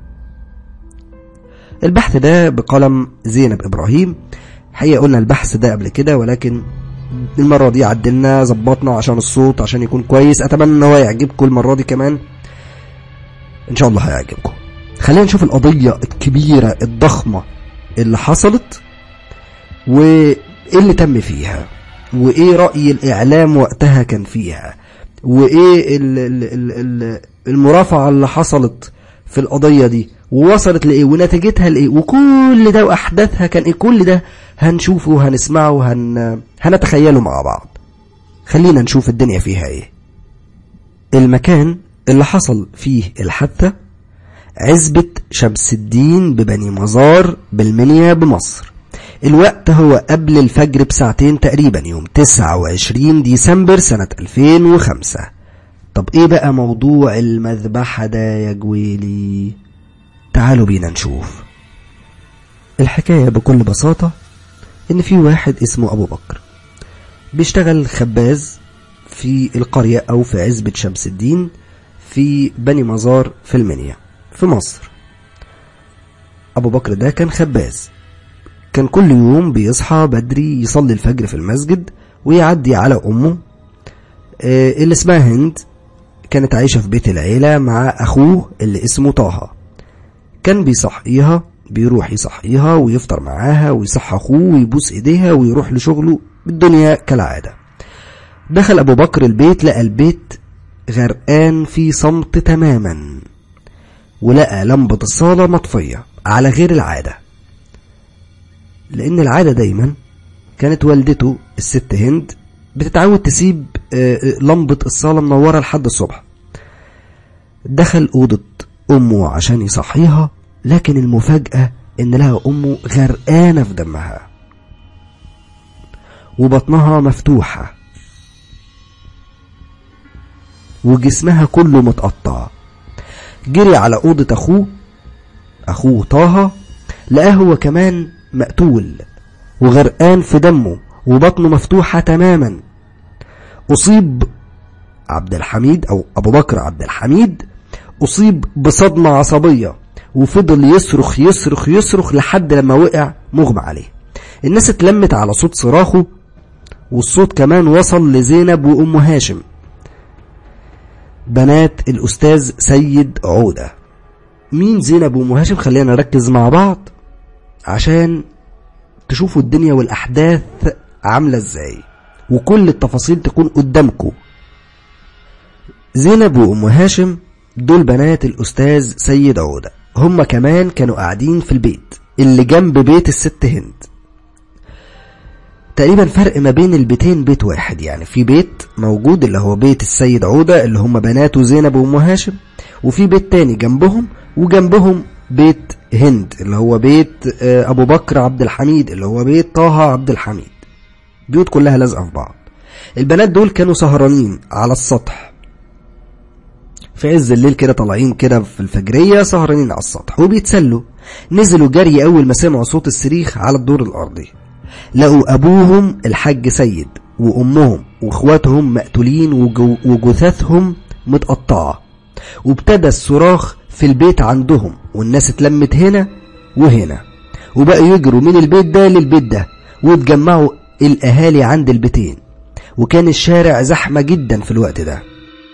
البحث ده بقلم زينب إبراهيم حقيقة قلنا البحث ده قبل كده ولكن المرة دي عدلنا ظبطنا عشان الصوت عشان يكون كويس أتمنى إن هو يعجبكم المرة دي كمان إن شاء الله هيعجبكم خلينا نشوف القضية الكبيرة الضخمة اللي حصلت وإيه اللي تم فيها وإيه رأي الإعلام وقتها كان فيها وإيه ال ال ال ال المرافعة اللي حصلت في القضية دي ووصلت لإيه ونتيجتها لإيه وكل ده وأحداثها كان إيه كل ده هنشوفه وهنسمعه وهن هنتخيله مع بعض خلينا نشوف الدنيا فيها إيه المكان اللي حصل فيه الحادثة عزبة شمس الدين ببني مزار بالمنيا بمصر الوقت هو قبل الفجر بساعتين تقريبا يوم 29 ديسمبر سنة 2005 طب ايه بقى موضوع المذبحة ده يا جويلي تعالوا بينا نشوف الحكاية بكل بساطة ان في واحد اسمه ابو بكر بيشتغل خباز في القرية او في عزبة شمس الدين في بني مزار في المنيا في مصر ابو بكر ده كان خباز كان كل يوم بيصحى بدري يصلي الفجر في المسجد ويعدي على امه اللي اسمها هند كانت عايشة في بيت العيلة مع اخوه اللي اسمه طه كان بيصحيها بيروح يصحيها ويفطر معاها ويصحى اخوه ويبوس ايديها ويروح لشغله بالدنيا كالعادة دخل ابو بكر البيت لقى البيت غرقان في صمت تماما ولقى لمبة الصالة مطفية على غير العادة لأن العادة دايما كانت والدته الست هند بتتعود تسيب لمبة الصالة منورة لحد الصبح دخل أوضة أمه عشان يصحيها لكن المفاجأة إن لها أمه غرقانة في دمها وبطنها مفتوحة وجسمها كله متقطع جري على أوضة أخوه أخوه طه لقاه هو كمان مقتول وغرقان في دمه وبطنه مفتوحة تماما أصيب عبد الحميد أو أبو بكر عبد الحميد أصيب بصدمة عصبية وفضل يصرخ يصرخ يصرخ لحد لما وقع مغمى عليه الناس اتلمت على صوت صراخه والصوت كمان وصل لزينب وأم هاشم بنات الأستاذ سيد عودة مين زينب وأم هاشم خلينا نركز مع بعض عشان تشوفوا الدنيا والأحداث عاملة ازاي وكل التفاصيل تكون قدامكم زينب وأم هاشم دول بنات الأستاذ سيد عودة هما كمان كانوا قاعدين في البيت اللي جنب بيت الست هند تقريبا فرق ما بين البيتين بيت واحد يعني في بيت موجود اللي هو بيت السيد عودة اللي هم بناته زينب وأم هاشم وفي بيت تاني جنبهم وجنبهم بيت هند اللي هو بيت أبو بكر عبد الحميد اللي هو بيت طه عبد الحميد بيوت كلها لازقة في بعض البنات دول كانوا سهرانين على السطح في عز الليل كده طالعين كده في الفجرية سهرانين على السطح وبيتسلوا نزلوا جري أول ما سمعوا صوت الصريخ على الدور الأرضي لقوا أبوهم الحاج سيد وأمهم وإخواتهم مقتولين وجو وجثثهم متقطعة وابتدى الصراخ في البيت عندهم والناس اتلمت هنا وهنا وبقوا يجروا من البيت ده للبيت ده واتجمعوا الأهالي عند البيتين وكان الشارع زحمة جدا في الوقت ده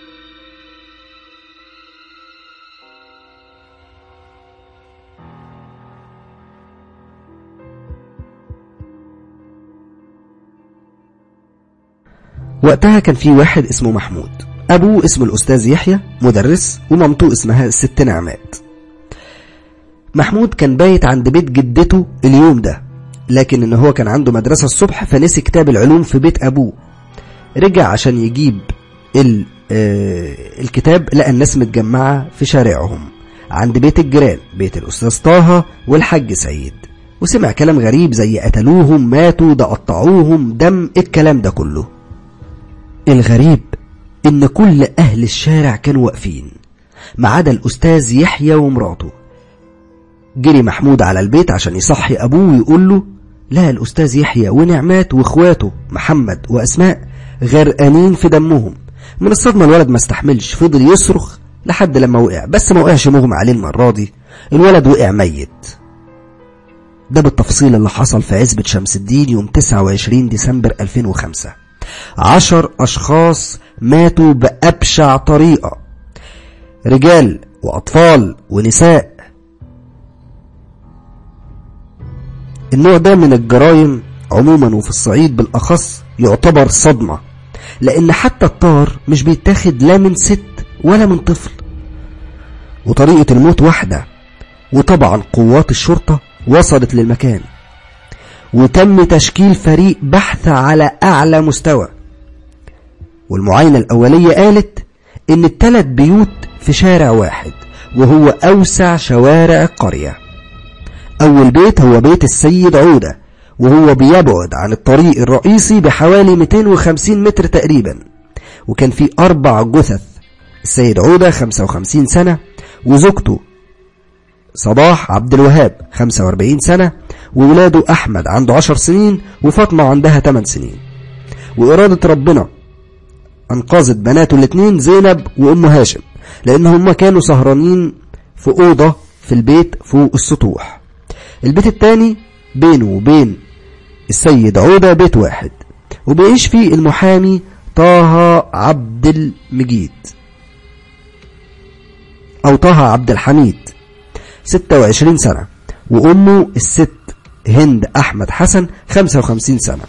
وقتها كان في واحد اسمه محمود أبوه اسمه الأستاذ يحيى مدرس ومامته اسمها الست نعمات محمود كان بايت عند بيت جدته اليوم ده لكن ان هو كان عنده مدرسة الصبح فنسي كتاب العلوم في بيت أبوه رجع عشان يجيب ال آه الكتاب لقى الناس متجمعة في شارعهم عند بيت الجيران بيت الأستاذ طه والحاج سيد وسمع كلام غريب زي قتلوهم ماتوا ده قطعوهم دم الكلام ده كله الغريب إن كل أهل الشارع كانوا واقفين ما عدا الأستاذ يحيى ومراته جري محمود على البيت عشان يصحي أبوه ويقول له لا الأستاذ يحيى ونعمات وإخواته محمد وأسماء غرقانين في دمهم من الصدمة الولد ما استحملش فضل يصرخ لحد لما وقع بس ما وقعش مغمى عليه المرة دي الولد وقع ميت ده بالتفصيل اللي حصل في عزبة شمس الدين يوم 29 ديسمبر 2005 عشر أشخاص ماتوا بأبشع طريقة رجال وأطفال ونساء النوع ده من الجرائم عموما وفي الصعيد بالأخص يعتبر صدمة لأن حتى الطار مش بيتاخد لا من ست ولا من طفل وطريقة الموت واحدة وطبعا قوات الشرطة وصلت للمكان وتم تشكيل فريق بحث على أعلى مستوى والمعاينة الأولية قالت إن الثلاث بيوت في شارع واحد وهو أوسع شوارع القرية أول بيت هو بيت السيد عودة وهو بيبعد عن الطريق الرئيسي بحوالي 250 متر تقريبا وكان فيه أربع جثث السيد عودة 55 سنة وزوجته صباح عبد الوهاب 45 سنة وولاده أحمد عنده 10 سنين وفاطمة عندها 8 سنين وإرادة ربنا أنقذت بناته الاثنين زينب وأم هاشم لأن هم كانوا سهرانين في أوضة في البيت فوق السطوح البيت الثاني بينه وبين السيد عودة بيت واحد وبيعيش فيه المحامي طه عبد المجيد أو طه عبد الحميد 26 سنة وأمه الست هند أحمد حسن 55 سنة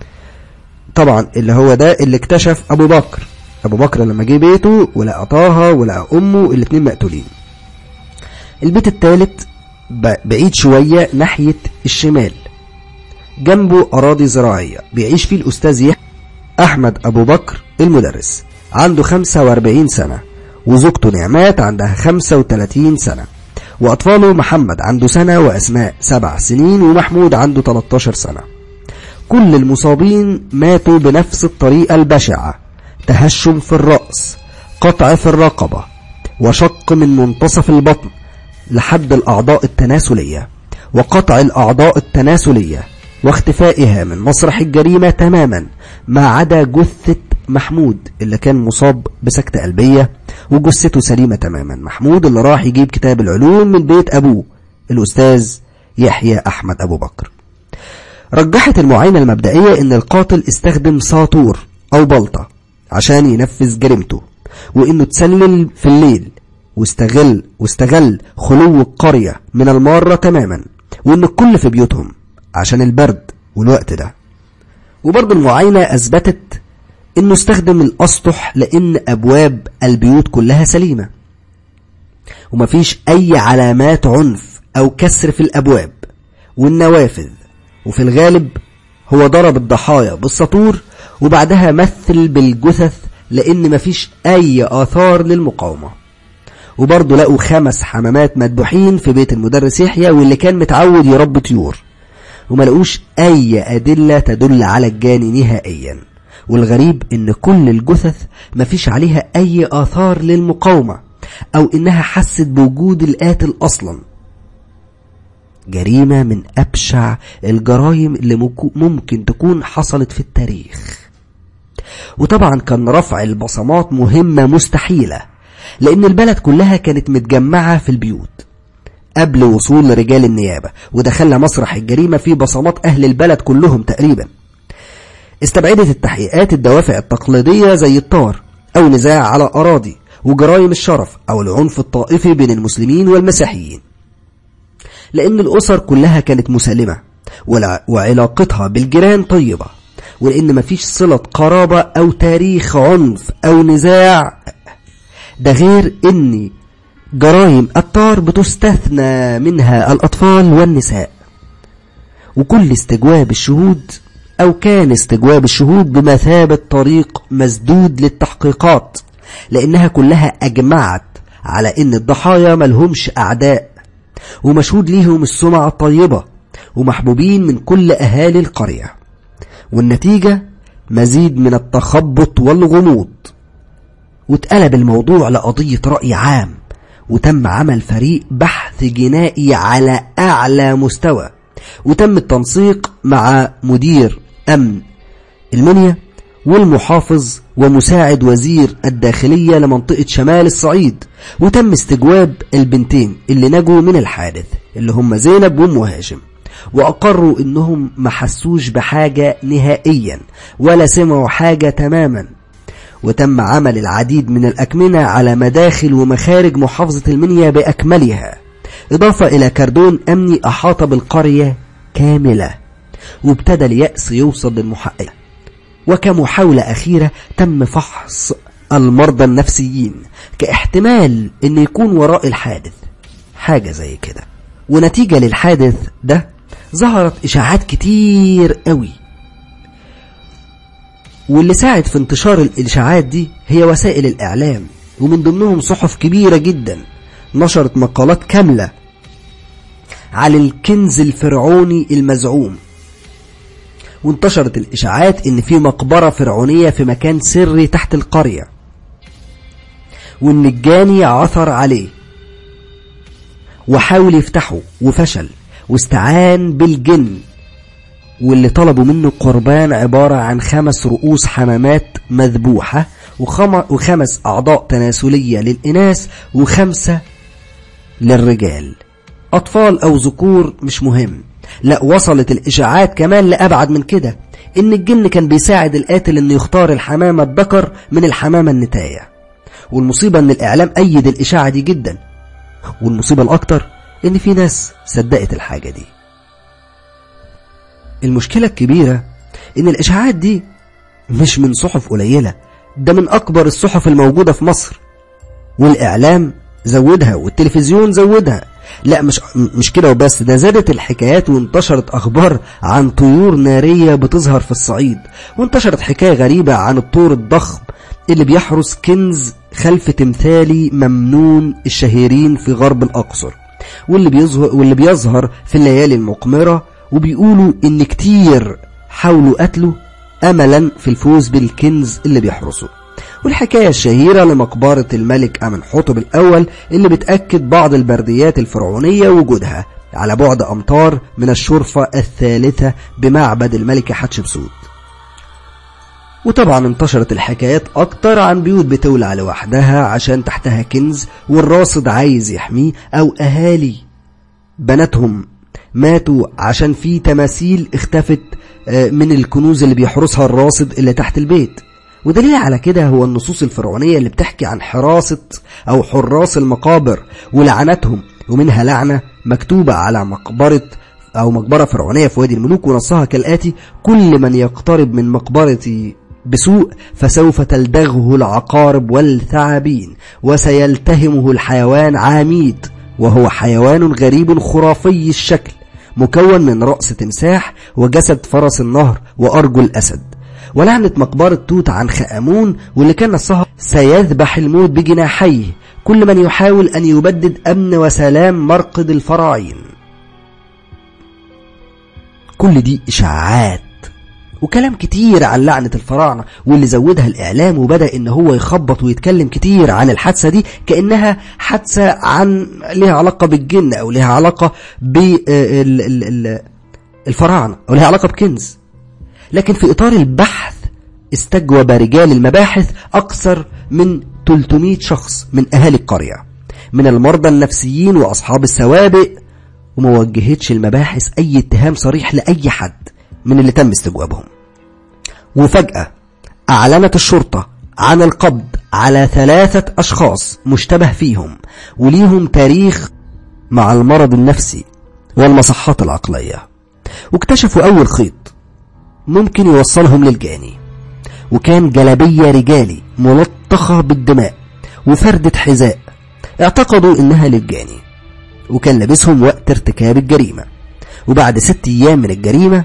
طبعا اللي هو ده اللي اكتشف أبو بكر أبو بكر لما جه بيته ولقى طه ولقى أمه الاتنين مقتولين البيت التالت بعيد شوية ناحية الشمال جنبه أراضي زراعية بيعيش فيه الأستاذ يحيى أحمد أبو بكر المدرس عنده 45 سنة وزوجته نعمات عندها 35 سنة وأطفاله محمد عنده سنة وأسماء سبع سنين ومحمود عنده 13 سنة كل المصابين ماتوا بنفس الطريقة البشعة تهشم في الرأس قطع في الرقبة وشق من منتصف البطن لحد الأعضاء التناسلية وقطع الأعضاء التناسلية واختفائها من مسرح الجريمة تماما ما عدا جثة محمود اللي كان مصاب بسكتة قلبية وجثته سليمة تماما محمود اللي راح يجيب كتاب العلوم من بيت أبوه الأستاذ يحيى أحمد أبو بكر رجحت المعاينة المبدئية ان القاتل استخدم ساطور او بلطة عشان ينفذ جريمته وانه تسلل في الليل واستغل واستغل خلو القرية من المارة تماما وان الكل في بيوتهم عشان البرد والوقت ده وبرضه المعاينة اثبتت انه استخدم الاسطح لان ابواب البيوت كلها سليمة ومفيش اي علامات عنف او كسر في الابواب والنوافذ وفي الغالب هو ضرب الضحايا بالسطور وبعدها مثل بالجثث لأن مفيش أي آثار للمقاومة وبرضه لقوا خمس حمامات مدبوحين في بيت المدرس يحيى واللي كان متعود يربي طيور وما لقوش أي أدلة تدل على الجاني نهائيا والغريب إن كل الجثث مفيش عليها أي آثار للمقاومة أو إنها حست بوجود القاتل أصلا جريمة من أبشع الجرائم اللي ممكن تكون حصلت في التاريخ وطبعا كان رفع البصمات مهمة مستحيلة لأن البلد كلها كانت متجمعة في البيوت قبل وصول رجال النيابة وده خلى مسرح الجريمة فيه بصمات أهل البلد كلهم تقريبا استبعدت التحقيقات الدوافع التقليدية زي الطار أو نزاع على أراضي وجرائم الشرف أو العنف الطائفي بين المسلمين والمسيحيين لأن الأسر كلها كانت مسالمة وعلاقتها بالجيران طيبة ولأن مفيش صلة قرابة أو تاريخ عنف أو نزاع ده غير أن جرائم الطار بتستثنى منها الأطفال والنساء وكل استجواب الشهود أو كان استجواب الشهود بمثابة طريق مسدود للتحقيقات لأنها كلها أجمعت على أن الضحايا ملهمش أعداء ومشهود ليهم السمعة الطيبة ومحبوبين من كل أهالي القرية والنتيجة مزيد من التخبط والغموض واتقلب الموضوع لقضية رأي عام وتم عمل فريق بحث جنائي على أعلى مستوى وتم التنسيق مع مدير أمن المنيا والمحافظ ومساعد وزير الداخلية لمنطقة شمال الصعيد وتم استجواب البنتين اللي نجوا من الحادث اللي هم زينب وام هاشم وأقروا إنهم ما حسوش بحاجة نهائيا ولا سمعوا حاجة تماما وتم عمل العديد من الأكمنة على مداخل ومخارج محافظة المنيا بأكملها إضافة إلى كردون أمني أحاط بالقرية كاملة وابتدى اليأس يوصل للمحقق وكمحاولة أخيرة تم فحص المرضى النفسيين كاحتمال أن يكون وراء الحادث حاجة زي كده ونتيجة للحادث ده ظهرت إشاعات كتير قوي واللي ساعد في انتشار الإشاعات دي هي وسائل الإعلام ومن ضمنهم صحف كبيرة جدا نشرت مقالات كاملة على الكنز الفرعوني المزعوم وانتشرت الإشاعات إن في مقبرة فرعونية في مكان سري تحت القرية وإن الجاني عثر عليه وحاول يفتحه وفشل واستعان بالجن واللي طلبوا منه قربان عبارة عن خمس رؤوس حمامات مذبوحة وخمس أعضاء تناسلية للإناث وخمسة للرجال أطفال أو ذكور مش مهم لا وصلت الإشاعات كمان لأبعد من كده إن الجن كان بيساعد القاتل إنه يختار الحمامة الذكر من الحمامة النتاية والمصيبة إن الإعلام أيد الإشاعة دي جدا والمصيبة الأكتر إن في ناس صدقت الحاجة دي المشكلة الكبيرة إن الإشاعات دي مش من صحف قليلة ده من أكبر الصحف الموجودة في مصر والإعلام زودها والتلفزيون زودها لا مش مش كده وبس ده زادت الحكايات وانتشرت أخبار عن طيور نارية بتظهر في الصعيد وانتشرت حكاية غريبة عن الطور الضخم اللي بيحرس كنز خلف تمثالي ممنون الشهيرين في غرب الأقصر واللي بيظهر واللي بيظهر في الليالي المقمرة وبيقولوا إن كتير حاولوا قتله أملا في الفوز بالكنز اللي بيحرسه والحكاية الشهيرة لمقبرة الملك أمنحتب الأول اللي بتأكد بعض البرديات الفرعونية وجودها على بعد أمتار من الشرفة الثالثة بمعبد الملكة حتشبسوت وطبعا انتشرت الحكايات أكتر عن بيوت بتولع لوحدها عشان تحتها كنز والراصد عايز يحميه أو أهالي بناتهم ماتوا عشان في تماثيل اختفت من الكنوز اللي بيحرسها الراصد اللي تحت البيت ودليل على كده هو النصوص الفرعونية اللي بتحكي عن حراسة أو حراس المقابر ولعنتهم ومنها لعنة مكتوبة على مقبرة أو مقبرة فرعونية في وادي الملوك ونصها كالآتي كل من يقترب من مقبرتي بسوء فسوف تلدغه العقارب والثعابين وسيلتهمه الحيوان عميد وهو حيوان غريب خرافي الشكل مكون من رأس تمساح وجسد فرس النهر وأرجل أسد ولعنة مقبرة توت عنخ آمون واللي كان نصها سيذبح الموت بجناحيه كل من يحاول أن يبدد أمن وسلام مرقد الفراعين كل دي إشاعات وكلام كتير عن لعنة الفراعنة واللي زودها الإعلام وبدأ إن هو يخبط ويتكلم كتير عن الحادثة دي كأنها حادثة عن لها علاقة بالجن أو لها علاقة بالفراعنة أو لها علاقة بكنز لكن في إطار البحث استجوب رجال المباحث أكثر من 300 شخص من أهالي القرية من المرضى النفسيين وأصحاب السوابق وما وجهتش المباحث أي اتهام صريح لأي حد من اللي تم استجوابهم وفجأة أعلنت الشرطة عن القبض على ثلاثة أشخاص مشتبه فيهم وليهم تاريخ مع المرض النفسي والمصحات العقلية واكتشفوا أول خيط ممكن يوصلهم للجاني وكان جلبية رجالي ملطخة بالدماء وفردة حذاء اعتقدوا انها للجاني وكان لابسهم وقت ارتكاب الجريمة وبعد ست ايام من الجريمة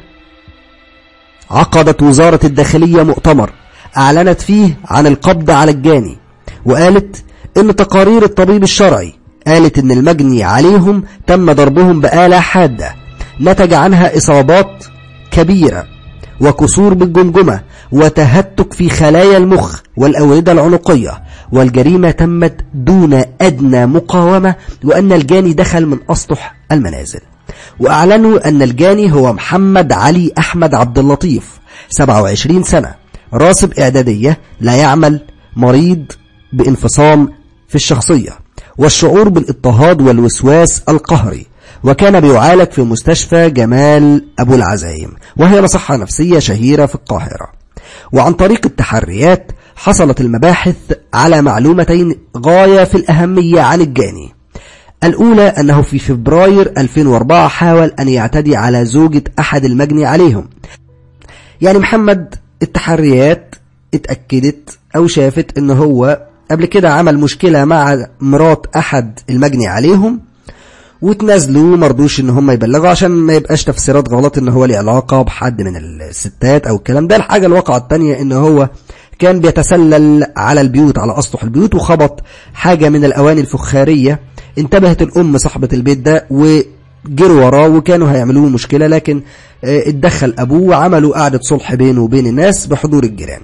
عقدت وزارة الداخلية مؤتمر اعلنت فيه عن القبض على الجاني وقالت ان تقارير الطبيب الشرعي قالت ان المجني عليهم تم ضربهم بآلة حادة نتج عنها اصابات كبيرة وكسور بالجمجمة وتهتك في خلايا المخ والأوردة العنقية والجريمة تمت دون أدنى مقاومة وأن الجاني دخل من أسطح المنازل وأعلنوا أن الجاني هو محمد علي أحمد عبد اللطيف 27 سنة راسب إعدادية لا يعمل مريض بانفصام في الشخصية والشعور بالاضطهاد والوسواس القهري وكان بيعالج في مستشفى جمال أبو العزايم وهي مصحة نفسية شهيرة في القاهرة وعن طريق التحريات حصلت المباحث على معلومتين غاية في الأهمية عن الجاني الأولى أنه في فبراير 2004 حاول أن يعتدي على زوجة أحد المجني عليهم يعني محمد التحريات اتأكدت أو شافت أنه هو قبل كده عمل مشكلة مع مرات أحد المجني عليهم وتنازلوا مرضوش ان هم يبلغوا عشان ما يبقاش تفسيرات غلط ان هو ليه علاقه بحد من الستات او الكلام ده الحاجه الواقعه الثانيه ان هو كان بيتسلل على البيوت على اسطح البيوت وخبط حاجه من الاواني الفخاريه انتبهت الام صاحبه البيت ده وجروا وراه وكانوا هيعملوا مشكله لكن اتدخل ابوه وعملوا قعده صلح بينه وبين الناس بحضور الجيران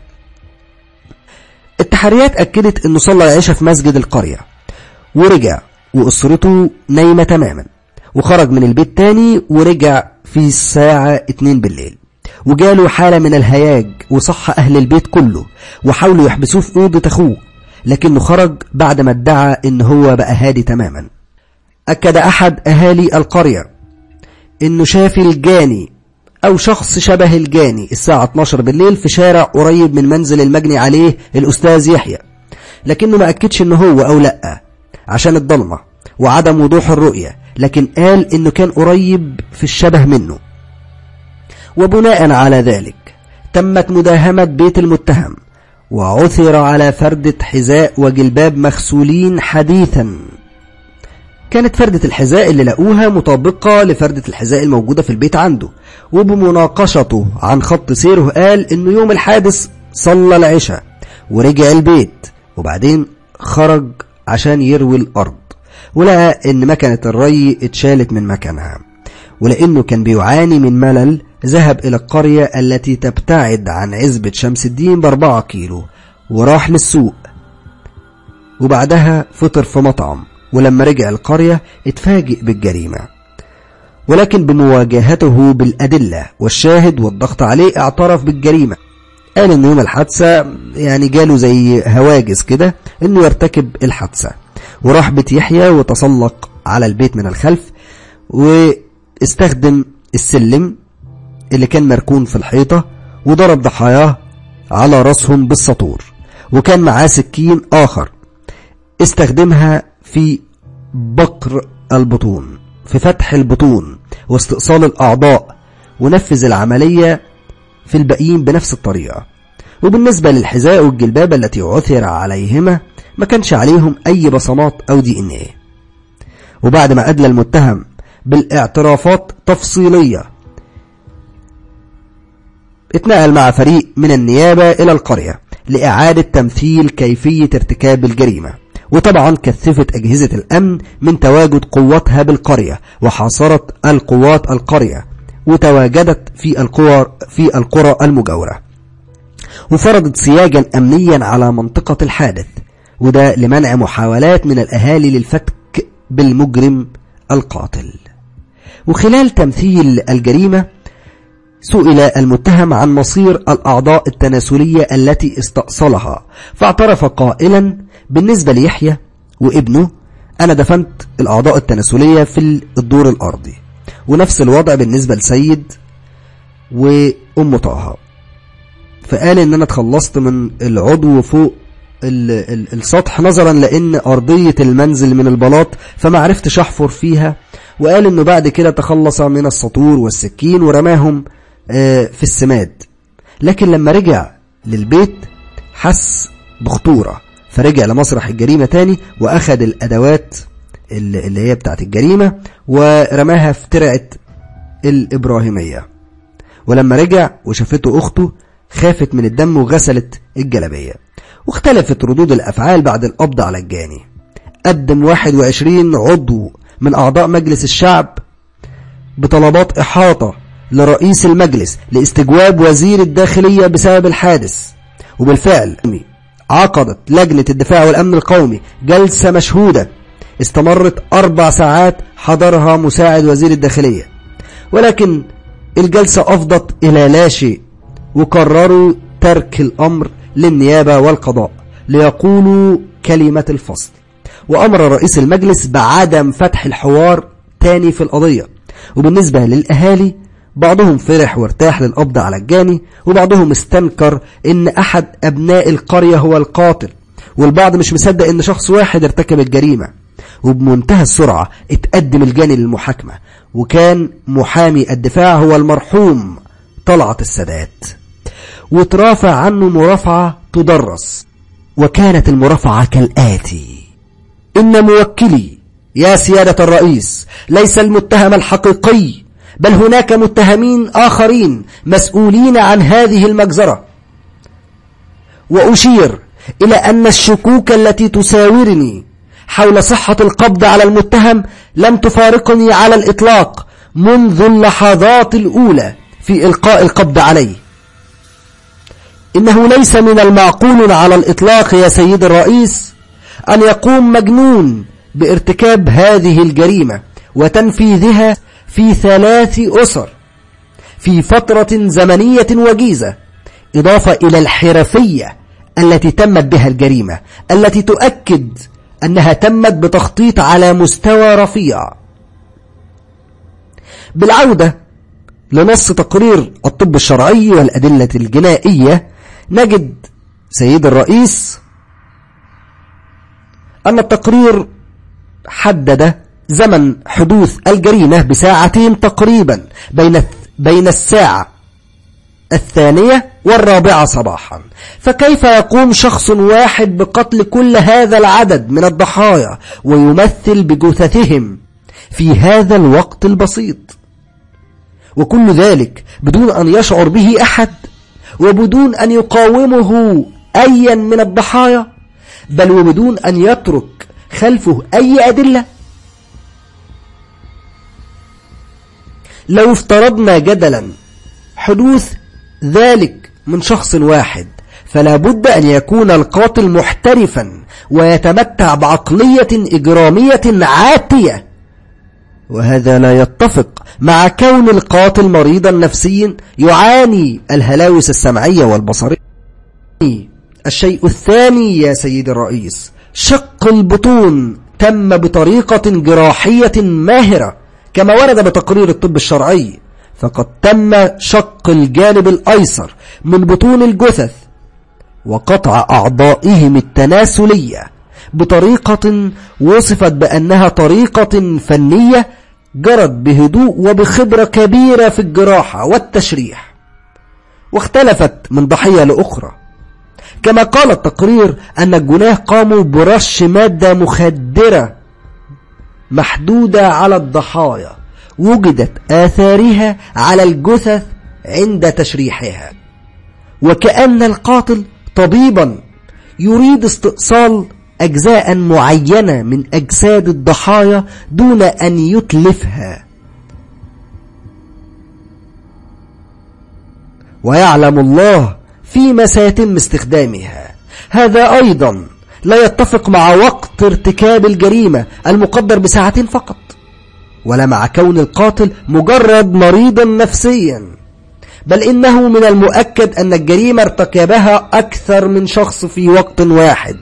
التحريات اكدت انه صلى العشاء في مسجد القريه ورجع وأسرته نايمة تماما وخرج من البيت تاني ورجع في الساعة 2 بالليل وجاله حالة من الهياج وصح أهل البيت كله وحاولوا يحبسوه في أوضة أخوه لكنه خرج بعد ما ادعى إن هو بقى هادي تماما أكد أحد أهالي القرية إنه شاف الجاني أو شخص شبه الجاني الساعة 12 بالليل في شارع قريب من منزل المجني عليه الأستاذ يحيى لكنه ما أكدش إنه هو أو لأ عشان الضلمة وعدم وضوح الرؤية لكن قال إنه كان قريب في الشبه منه وبناء على ذلك تمت مداهمة بيت المتهم وعثر على فردة حذاء وجلباب مغسولين حديثا كانت فردة الحذاء اللي لقوها مطابقة لفردة الحذاء الموجودة في البيت عنده وبمناقشته عن خط سيره قال انه يوم الحادث صلى العشاء ورجع البيت وبعدين خرج عشان يروي الأرض ولقى إن مكنة الري اتشالت من مكانها ولأنه كان بيعاني من ملل ذهب إلى القرية التي تبتعد عن عزبة شمس الدين بأربعة كيلو وراح للسوق وبعدها فطر في مطعم ولما رجع القرية اتفاجئ بالجريمة ولكن بمواجهته بالأدلة والشاهد والضغط عليه اعترف بالجريمة قال ان يوم الحادثة يعني جاله زي هواجس كده انه يرتكب الحادثة وراح بيت يحيى وتسلق على البيت من الخلف واستخدم السلم اللي كان مركون في الحيطة وضرب ضحاياه على راسهم بالسطور وكان معاه سكين آخر استخدمها في بقر البطون في فتح البطون واستئصال الأعضاء ونفذ العملية في الباقيين بنفس الطريقة وبالنسبة للحذاء والجلباب التي عثر عليهما ما كانش عليهم أي بصمات أو دي إن إيه وبعد ما أدلى المتهم بالاعترافات تفصيلية اتنقل مع فريق من النيابة إلى القرية لإعادة تمثيل كيفية ارتكاب الجريمة وطبعا كثفت أجهزة الأمن من تواجد قواتها بالقرية وحاصرت القوات القرية وتواجدت في القرى في القرى المجاورة وفرضت سياجا أمنيا على منطقة الحادث وده لمنع محاولات من الأهالي للفتك بالمجرم القاتل وخلال تمثيل الجريمة سئل المتهم عن مصير الأعضاء التناسلية التي استأصلها فاعترف قائلا بالنسبة ليحيى وابنه أنا دفنت الأعضاء التناسلية في الدور الأرضي ونفس الوضع بالنسبة لسيد وأم طه فقال إن أنا اتخلصت من العضو فوق ال ال السطح نظرا لأن أرضية المنزل من البلاط فما عرفتش أحفر فيها وقال إنه بعد كده تخلص من السطور والسكين ورماهم في السماد لكن لما رجع للبيت حس بخطورة فرجع لمسرح الجريمة تاني وأخذ الأدوات اللي هي بتاعت الجريمة ورماها في ترعة الإبراهيمية ولما رجع وشافته أخته خافت من الدم وغسلت الجلبية واختلفت ردود الأفعال بعد القبض على الجاني قدم 21 عضو من أعضاء مجلس الشعب بطلبات إحاطة لرئيس المجلس لاستجواب وزير الداخلية بسبب الحادث وبالفعل عقدت لجنة الدفاع والأمن القومي جلسة مشهودة استمرت أربع ساعات حضرها مساعد وزير الداخلية ولكن الجلسة أفضت إلى لا شيء وقرروا ترك الأمر للنيابة والقضاء ليقولوا كلمة الفصل وأمر رئيس المجلس بعدم فتح الحوار تاني في القضية وبالنسبة للأهالي بعضهم فرح وارتاح للقبض على الجاني وبعضهم استنكر ان احد ابناء القرية هو القاتل والبعض مش مصدق ان شخص واحد ارتكب الجريمة وبمنتهى السرعة اتقدم الجاني للمحاكمة وكان محامي الدفاع هو المرحوم طلعت السادات وترافع عنه مرافعة تدرس وكانت المرافعة كالآتي إن موكلي يا سيادة الرئيس ليس المتهم الحقيقي بل هناك متهمين آخرين مسؤولين عن هذه المجزرة وأشير إلى أن الشكوك التي تساورني حول صحة القبض على المتهم لم تفارقني على الإطلاق منذ اللحظات الأولى في إلقاء القبض عليه إنه ليس من المعقول على الإطلاق يا سيد الرئيس أن يقوم مجنون بارتكاب هذه الجريمة وتنفيذها في ثلاث أسر في فترة زمنية وجيزة إضافة إلى الحرفية التي تمت بها الجريمة التي تؤكد أنها تمت بتخطيط على مستوى رفيع بالعودة لنص تقرير الطب الشرعي والأدلة الجنائية نجد سيد الرئيس أن التقرير حدد زمن حدوث الجريمة بساعتين تقريبا بين بين الساعة الثانية والرابعة صباحا فكيف يقوم شخص واحد بقتل كل هذا العدد من الضحايا ويمثل بجثثهم في هذا الوقت البسيط وكل ذلك بدون أن يشعر به أحد وبدون أن يقاومه أيا من الضحايا بل وبدون أن يترك خلفه أي أدلة لو افترضنا جدلا حدوث ذلك من شخص واحد فلا بد أن يكون القاتل محترفا ويتمتع بعقلية إجرامية عاتية وهذا لا يتفق مع كون القاتل مريضا نفسيا يعاني الهلاوس السمعية والبصرية الشيء الثاني يا سيد الرئيس شق البطون تم بطريقة جراحية ماهرة كما ورد بتقرير الطب الشرعي فقد تم شق الجانب الأيسر من بطون الجثث وقطع أعضائهم التناسلية بطريقة وصفت بأنها طريقة فنية جرت بهدوء وبخبرة كبيرة في الجراحة والتشريح واختلفت من ضحية لأخرى كما قال التقرير أن الجناه قاموا برش مادة مخدرة محدودة على الضحايا وجدت آثارها على الجثث عند تشريحها وكأن القاتل طبيبا يريد استئصال أجزاء معينة من أجساد الضحايا دون أن يتلفها ويعلم الله فيما سيتم استخدامها هذا أيضا لا يتفق مع وقت ارتكاب الجريمة المقدر بساعتين فقط ولا مع كون القاتل مجرد مريضا نفسيا بل إنه من المؤكد أن الجريمة ارتكبها أكثر من شخص في وقت واحد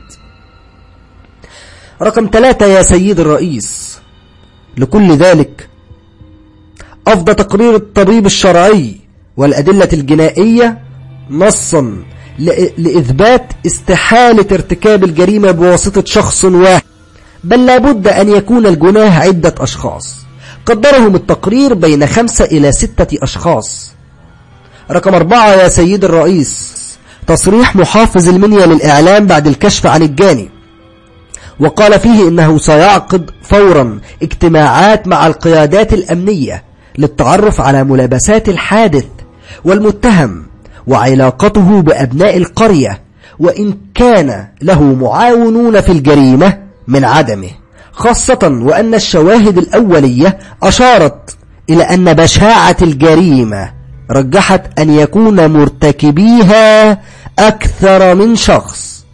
رقم ثلاثة يا سيد الرئيس لكل ذلك أفضى تقرير الطبيب الشرعي والأدلة الجنائية نصا لإثبات استحالة ارتكاب الجريمة بواسطة شخص واحد بل لابد أن يكون الجناه عدة أشخاص قدرهم التقرير بين خمسة إلى ستة أشخاص رقم أربعة يا سيد الرئيس تصريح محافظ المنيا للإعلام بعد الكشف عن الجاني وقال فيه إنه سيعقد فورا اجتماعات مع القيادات الأمنية للتعرف على ملابسات الحادث والمتهم وعلاقته بأبناء القرية وإن كان له معاونون في الجريمة من عدمه خاصة وأن الشواهد الأولية أشارت إلى أن بشاعة الجريمة رجحت أن يكون مرتكبيها أكثر من شخص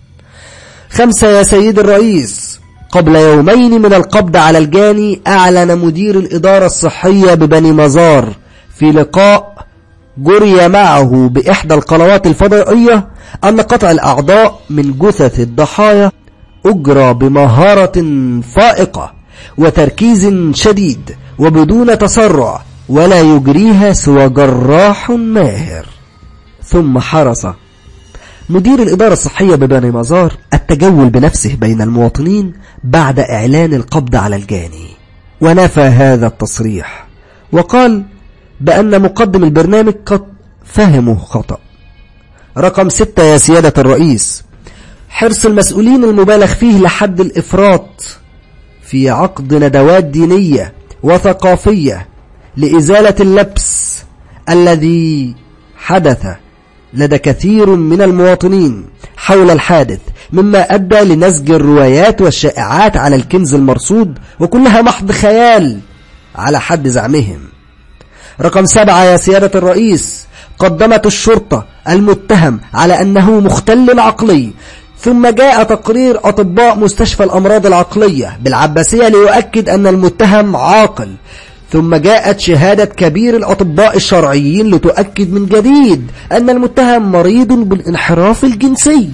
خمسة يا سيد الرئيس قبل يومين من القبض على الجاني أعلن مدير الإدارة الصحية ببني مزار في لقاء جري معه بإحدى القنوات الفضائية أن قطع الأعضاء من جثث الضحايا أجرى بمهارة فائقة وتركيز شديد وبدون تسرع ولا يجريها سوى جراح ماهر ثم حرص مدير الإدارة الصحية ببني مزار التجول بنفسه بين المواطنين بعد إعلان القبض على الجاني ونفى هذا التصريح وقال بأن مقدم البرنامج قد فهمه خطأ رقم ستة يا سيادة الرئيس حرص المسؤولين المبالغ فيه لحد الإفراط في عقد ندوات دينية وثقافية لإزالة اللبس الذي حدث لدى كثير من المواطنين حول الحادث مما أدى لنسج الروايات والشائعات على الكنز المرصود وكلها محض خيال على حد زعمهم رقم سبعة يا سيادة الرئيس قدمت الشرطة المتهم على أنه مختل عقلي ثم جاء تقرير أطباء مستشفى الأمراض العقلية بالعباسية ليؤكد أن المتهم عاقل ثم جاءت شهادة كبير الأطباء الشرعيين لتؤكد من جديد أن المتهم مريض بالانحراف الجنسي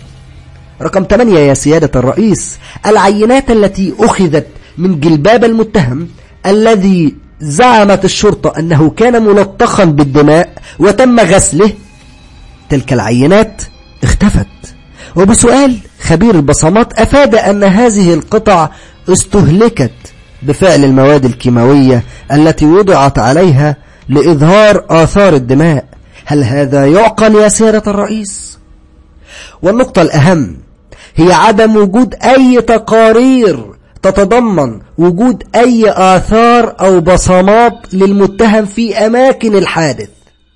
رقم 8 يا سيادة الرئيس العينات التي أخذت من جلباب المتهم الذي زعمت الشرطة أنه كان ملطخا بالدماء وتم غسله تلك العينات اختفت وبسؤال خبير البصمات أفاد أن هذه القطع استهلكت بفعل المواد الكيماوية التي وضعت عليها لإظهار آثار الدماء هل هذا يعقل يا سيادة الرئيس؟ والنقطة الأهم هي عدم وجود أي تقارير تتضمن وجود أي آثار أو بصمات للمتهم في أماكن الحادث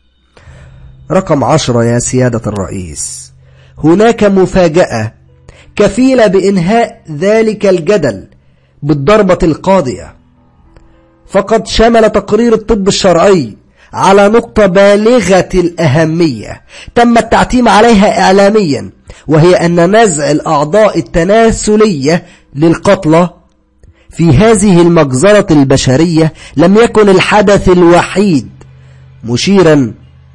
رقم عشرة يا سيادة الرئيس هناك مفاجأة كفيلة بإنهاء ذلك الجدل بالضربة القاضية فقد شمل تقرير الطب الشرعي على نقطة بالغة الأهمية تم التعتيم عليها إعلاميا وهي أن نزع الأعضاء التناسلية للقتلى في هذه المجزرة البشرية لم يكن الحدث الوحيد مشيرا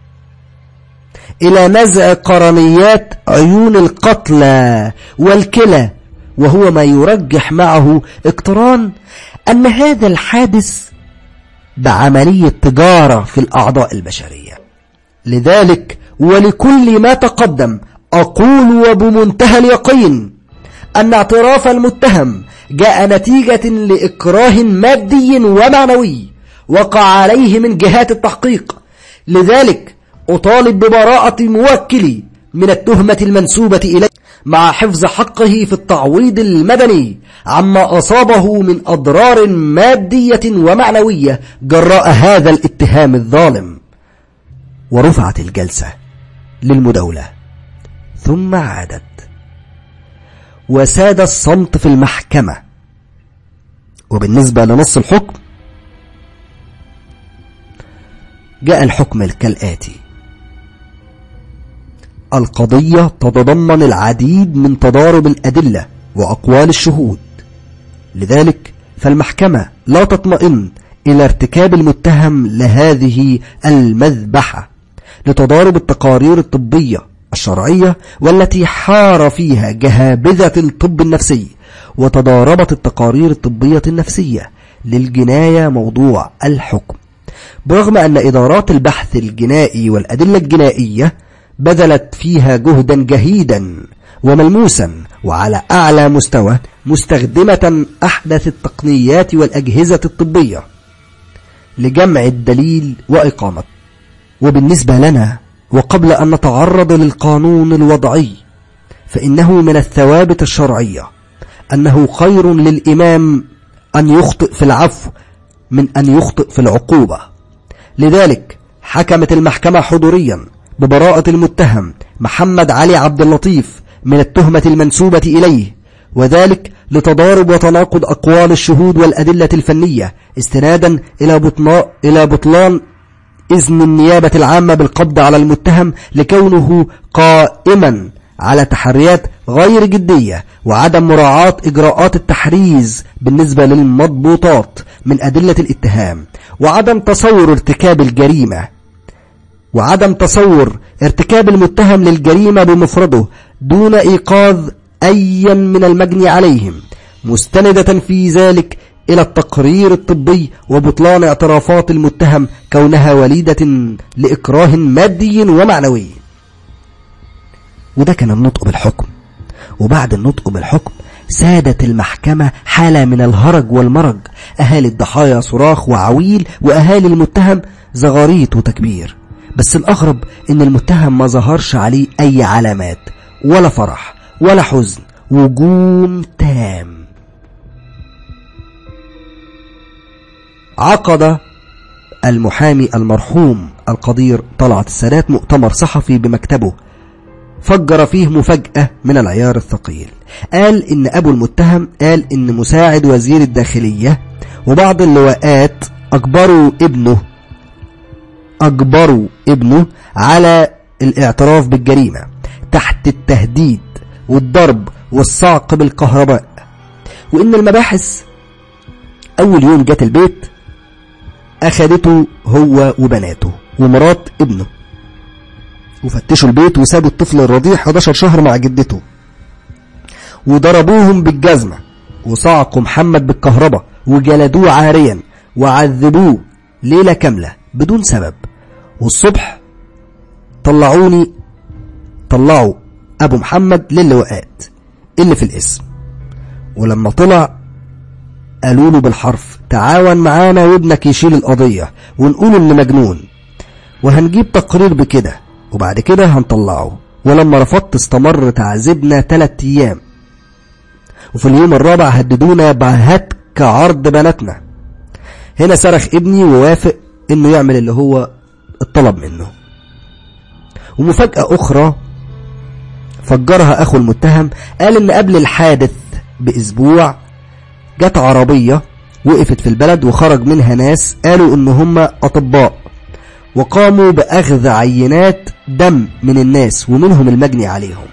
إلى نزع قرنيات عيون القتلى والكلى وهو ما يرجح معه اقتران أن هذا الحادث بعملية تجارة في الأعضاء البشرية لذلك ولكل ما تقدم أقول وبمنتهى اليقين أن اعتراف المتهم جاء نتيجة لإكراه مادي ومعنوي وقع عليه من جهات التحقيق لذلك أطالب ببراءة موكلي من التهمة المنسوبة إليه مع حفظ حقه في التعويض المدني عما أصابه من أضرار مادية ومعنوية جراء هذا الاتهام الظالم ورفعت الجلسة للمداولة ثم عادت وساد الصمت في المحكمة وبالنسبة لنص الحكم جاء الحكم كالآتي القضية تتضمن العديد من تضارب الأدلة وأقوال الشهود لذلك فالمحكمة لا تطمئن إلى ارتكاب المتهم لهذه المذبحة لتضارب التقارير الطبية الشرعية والتي حار فيها جهابذة الطب النفسي وتضاربت التقارير الطبية النفسية للجناية موضوع الحكم برغم أن إدارات البحث الجنائي والأدلة الجنائية بذلت فيها جهدا جهيدا وملموسا وعلى أعلى مستوى مستخدمة أحدث التقنيات والأجهزة الطبية لجمع الدليل وإقامته وبالنسبة لنا وقبل أن نتعرض للقانون الوضعي فإنه من الثوابت الشرعية أنه خير للإمام أن يخطئ في العفو من أن يخطئ في العقوبة لذلك حكمت المحكمة حضوريا ببراءة المتهم محمد علي عبد اللطيف من التهمة المنسوبة إليه وذلك لتضارب وتناقض أقوال الشهود والأدلة الفنية استنادا إلى, بطناء إلى بطلان إذن النيابة العامة بالقبض على المتهم لكونه قائما على تحريات غير جدية وعدم مراعاة إجراءات التحريز بالنسبة للمضبوطات من أدلة الاتهام وعدم تصور ارتكاب الجريمة وعدم تصور ارتكاب المتهم للجريمة بمفرده دون إيقاظ أيا من المجني عليهم مستندة في ذلك إلى التقرير الطبي وبطلان اعترافات المتهم كونها وليدة لإكراه مادي ومعنوي وده كان النطق بالحكم وبعد النطق بالحكم سادت المحكمة حالة من الهرج والمرج أهالي الضحايا صراخ وعويل وأهالي المتهم زغاريت وتكبير بس الأغرب إن المتهم ما ظهرش عليه أي علامات ولا فرح ولا حزن وجوم تام عقد المحامي المرحوم القدير طلعت السادات مؤتمر صحفي بمكتبه فجر فيه مفاجأة من العيار الثقيل قال إن أبو المتهم قال إن مساعد وزير الداخلية وبعض اللواءات أجبروا ابنه أجبروا ابنه على الاعتراف بالجريمة تحت التهديد والضرب والصعق بالكهرباء وإن المباحث أول يوم جت البيت أخدته هو وبناته ومرات ابنه وفتشوا البيت وسابوا الطفل الرضيع 11 شهر مع جدته وضربوهم بالجزمة وصعقوا محمد بالكهرباء وجلدوه عاريا وعذبوه ليلة كاملة بدون سبب والصبح طلعوني طلعوا أبو محمد للواءات اللي في الاسم ولما طلع قالوا له بالحرف تعاون معانا وابنك يشيل القضية ونقول إن مجنون وهنجيب تقرير بكده وبعد كده هنطلعه ولما رفضت استمر تعذيبنا تلات أيام وفي اليوم الرابع هددونا بهتك عرض بناتنا هنا صرخ ابني ووافق انه يعمل اللي هو الطلب منه ومفاجأة أخرى فجرها أخو المتهم قال إن قبل الحادث بأسبوع جت عربية وقفت في البلد وخرج منها ناس قالوا إن هم أطباء وقاموا بأخذ عينات دم من الناس ومنهم المجني عليهم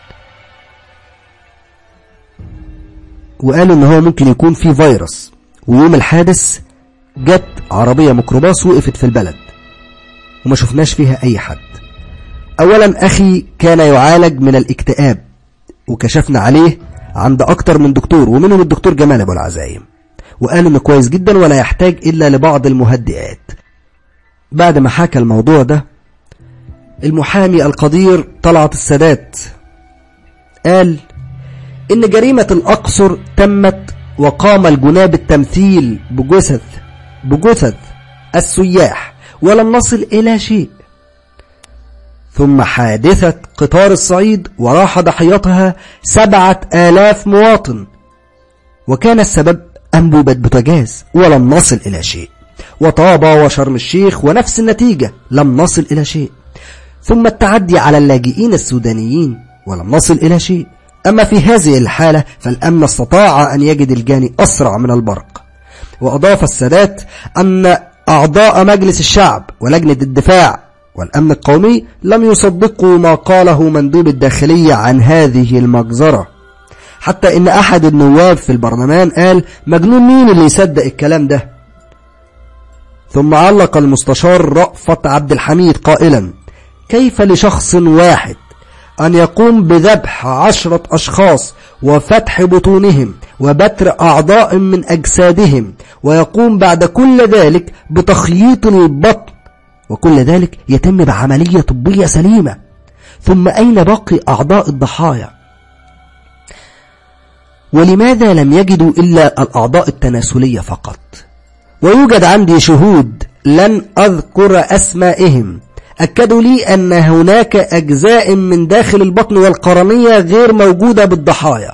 وقالوا إن هو ممكن يكون في فيروس ويوم الحادث جت عربية ميكروباص وقفت في البلد وما شفناش فيها أي حد أولا أخي كان يعالج من الاكتئاب وكشفنا عليه عند أكتر من دكتور ومنهم الدكتور جمال أبو العزايم وقال إنه كويس جدا ولا يحتاج إلا لبعض المهدئات بعد ما حكى الموضوع ده المحامي القدير طلعت السادات قال إن جريمة الأقصر تمت وقام الجناب التمثيل بجثث بجثث السياح ولم نصل إلى شيء ثم حادثة قطار الصعيد وراح ضحيتها سبعة آلاف مواطن وكان السبب أنبوبة بوتاجاز ولم نصل إلى شيء وطابة وشرم الشيخ ونفس النتيجة لم نصل إلى شيء ثم التعدي على اللاجئين السودانيين ولم نصل إلى شيء أما في هذه الحالة فالأمن استطاع أن يجد الجاني أسرع من البرق وأضاف السادات أن أعضاء مجلس الشعب ولجنة الدفاع والأمن القومي لم يصدقوا ما قاله مندوب الداخلية عن هذه المجزرة حتى إن أحد النواب في البرلمان قال مجنون مين اللي يصدق الكلام ده ثم علق المستشار رأفت عبد الحميد قائلا كيف لشخص واحد أن يقوم بذبح عشرة أشخاص وفتح بطونهم وبتر أعضاء من أجسادهم ويقوم بعد كل ذلك بتخييط البطن وكل ذلك يتم بعملية طبية سليمة ثم أين باقي أعضاء الضحايا ولماذا لم يجدوا إلا الأعضاء التناسلية فقط ويوجد عندي شهود لن أذكر أسمائهم أكدوا لي أن هناك أجزاء من داخل البطن والقرنية غير موجودة بالضحايا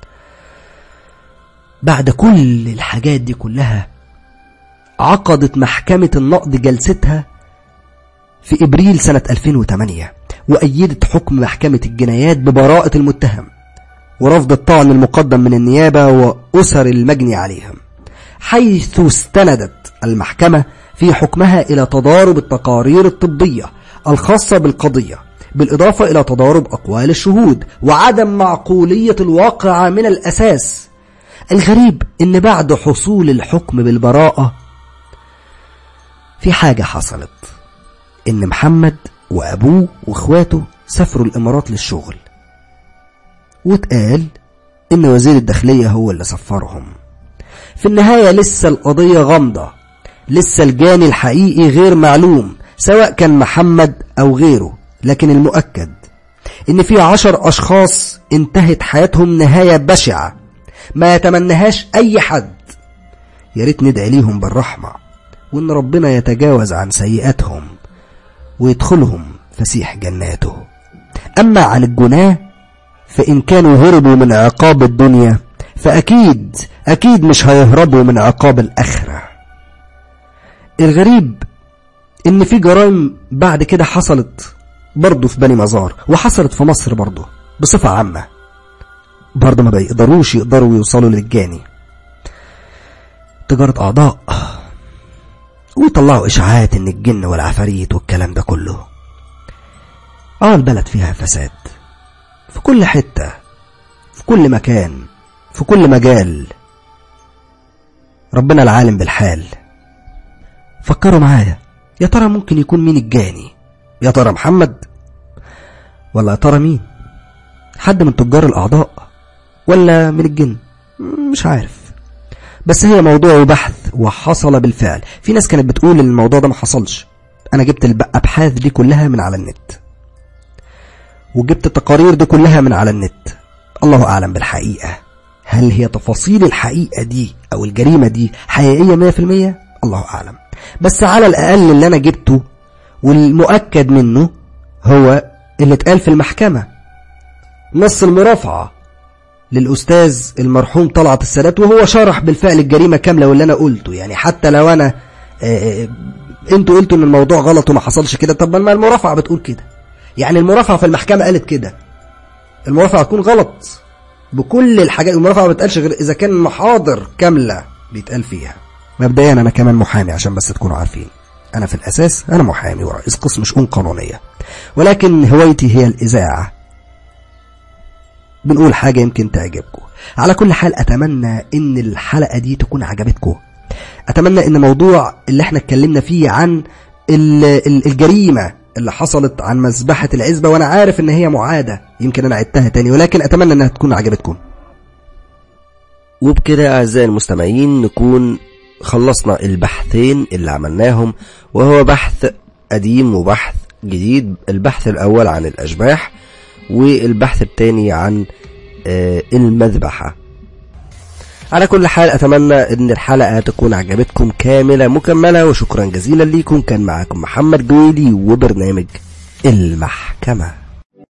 بعد كل الحاجات دي كلها عقدت محكمة النقد جلستها في إبريل سنة 2008 وأيدت حكم محكمة الجنايات ببراءة المتهم ورفض الطعن المقدم من النيابة وأسر المجني عليهم حيث استندت المحكمة في حكمها إلى تضارب التقارير الطبية الخاصة بالقضية بالإضافة إلى تضارب أقوال الشهود وعدم معقولية الواقع من الأساس الغريب إن بعد حصول الحكم بالبراءة في حاجة حصلت إن محمد وأبوه وإخواته سافروا الإمارات للشغل واتقال إن وزير الداخلية هو اللي سفرهم في النهاية لسه القضية غامضة لسه الجاني الحقيقي غير معلوم سواء كان محمد أو غيره لكن المؤكد إن في عشر أشخاص انتهت حياتهم نهاية بشعة ما يتمنهاش أي حد يا ريت ندعي ليهم بالرحمة وإن ربنا يتجاوز عن سيئاتهم ويدخلهم فسيح جناته أما عن الجناه فإن كانوا هربوا من عقاب الدنيا فأكيد أكيد مش هيهربوا من عقاب الآخرة الغريب إن في جرائم بعد كده حصلت برضه في بني مزار وحصلت في مصر برضه بصفة عامة برضه ما بيقدروش يقدروا يوصلوا للجاني تجارة أعضاء ويطلعوا إشاعات إن الجن والعفاريت والكلام ده كله اه البلد فيها فساد في كل حتة في كل مكان في كل مجال ربنا العالم بالحال فكروا معايا يا ترى ممكن يكون مين الجاني يا ترى محمد ولا يا ترى مين حد من تجار الأعضاء ولا من الجن مش عارف بس هي موضوع بحث وحصل بالفعل في ناس كانت بتقول ان الموضوع ده ما حصلش انا جبت الابحاث دي كلها من على النت وجبت التقارير دي كلها من على النت الله اعلم بالحقيقه هل هي تفاصيل الحقيقه دي او الجريمه دي حقيقيه 100% الله اعلم بس على الاقل اللي انا جبته والمؤكد منه هو اللي اتقال في المحكمه نص المرافعه للأستاذ المرحوم طلعت السادات وهو شرح بالفعل الجريمة كاملة واللي أنا قلته يعني حتى لو أنا آه انتوا قلتوا ان الموضوع غلط وما حصلش كده طب ما المرافعة بتقول كده يعني المرافعة في المحكمة قالت كده المرافعة تكون غلط بكل الحاجات المرافعة ما بتقالش غير إذا كان محاضر كاملة بيتقال فيها مبدئيا أنا كمان محامي عشان بس تكونوا عارفين أنا في الأساس أنا محامي ورئيس قسم شؤون قانونية ولكن هوايتي هي الإذاعة بنقول حاجة يمكن تعجبكم على كل حال أتمنى إن الحلقة دي تكون عجبتكم أتمنى إن موضوع اللي احنا اتكلمنا فيه عن الجريمة اللي حصلت عن مذبحة العزبة وأنا عارف إن هي معادة يمكن أنا عدتها تاني ولكن أتمنى إنها تكون عجبتكم وبكده أعزائي المستمعين نكون خلصنا البحثين اللي عملناهم وهو بحث قديم وبحث جديد البحث الأول عن الأشباح والبحث الثاني عن المذبحة على كل حال أتمنى أن الحلقة تكون عجبتكم كاملة مكملة وشكرا جزيلا ليكم كان معكم محمد جويلي وبرنامج المحكمة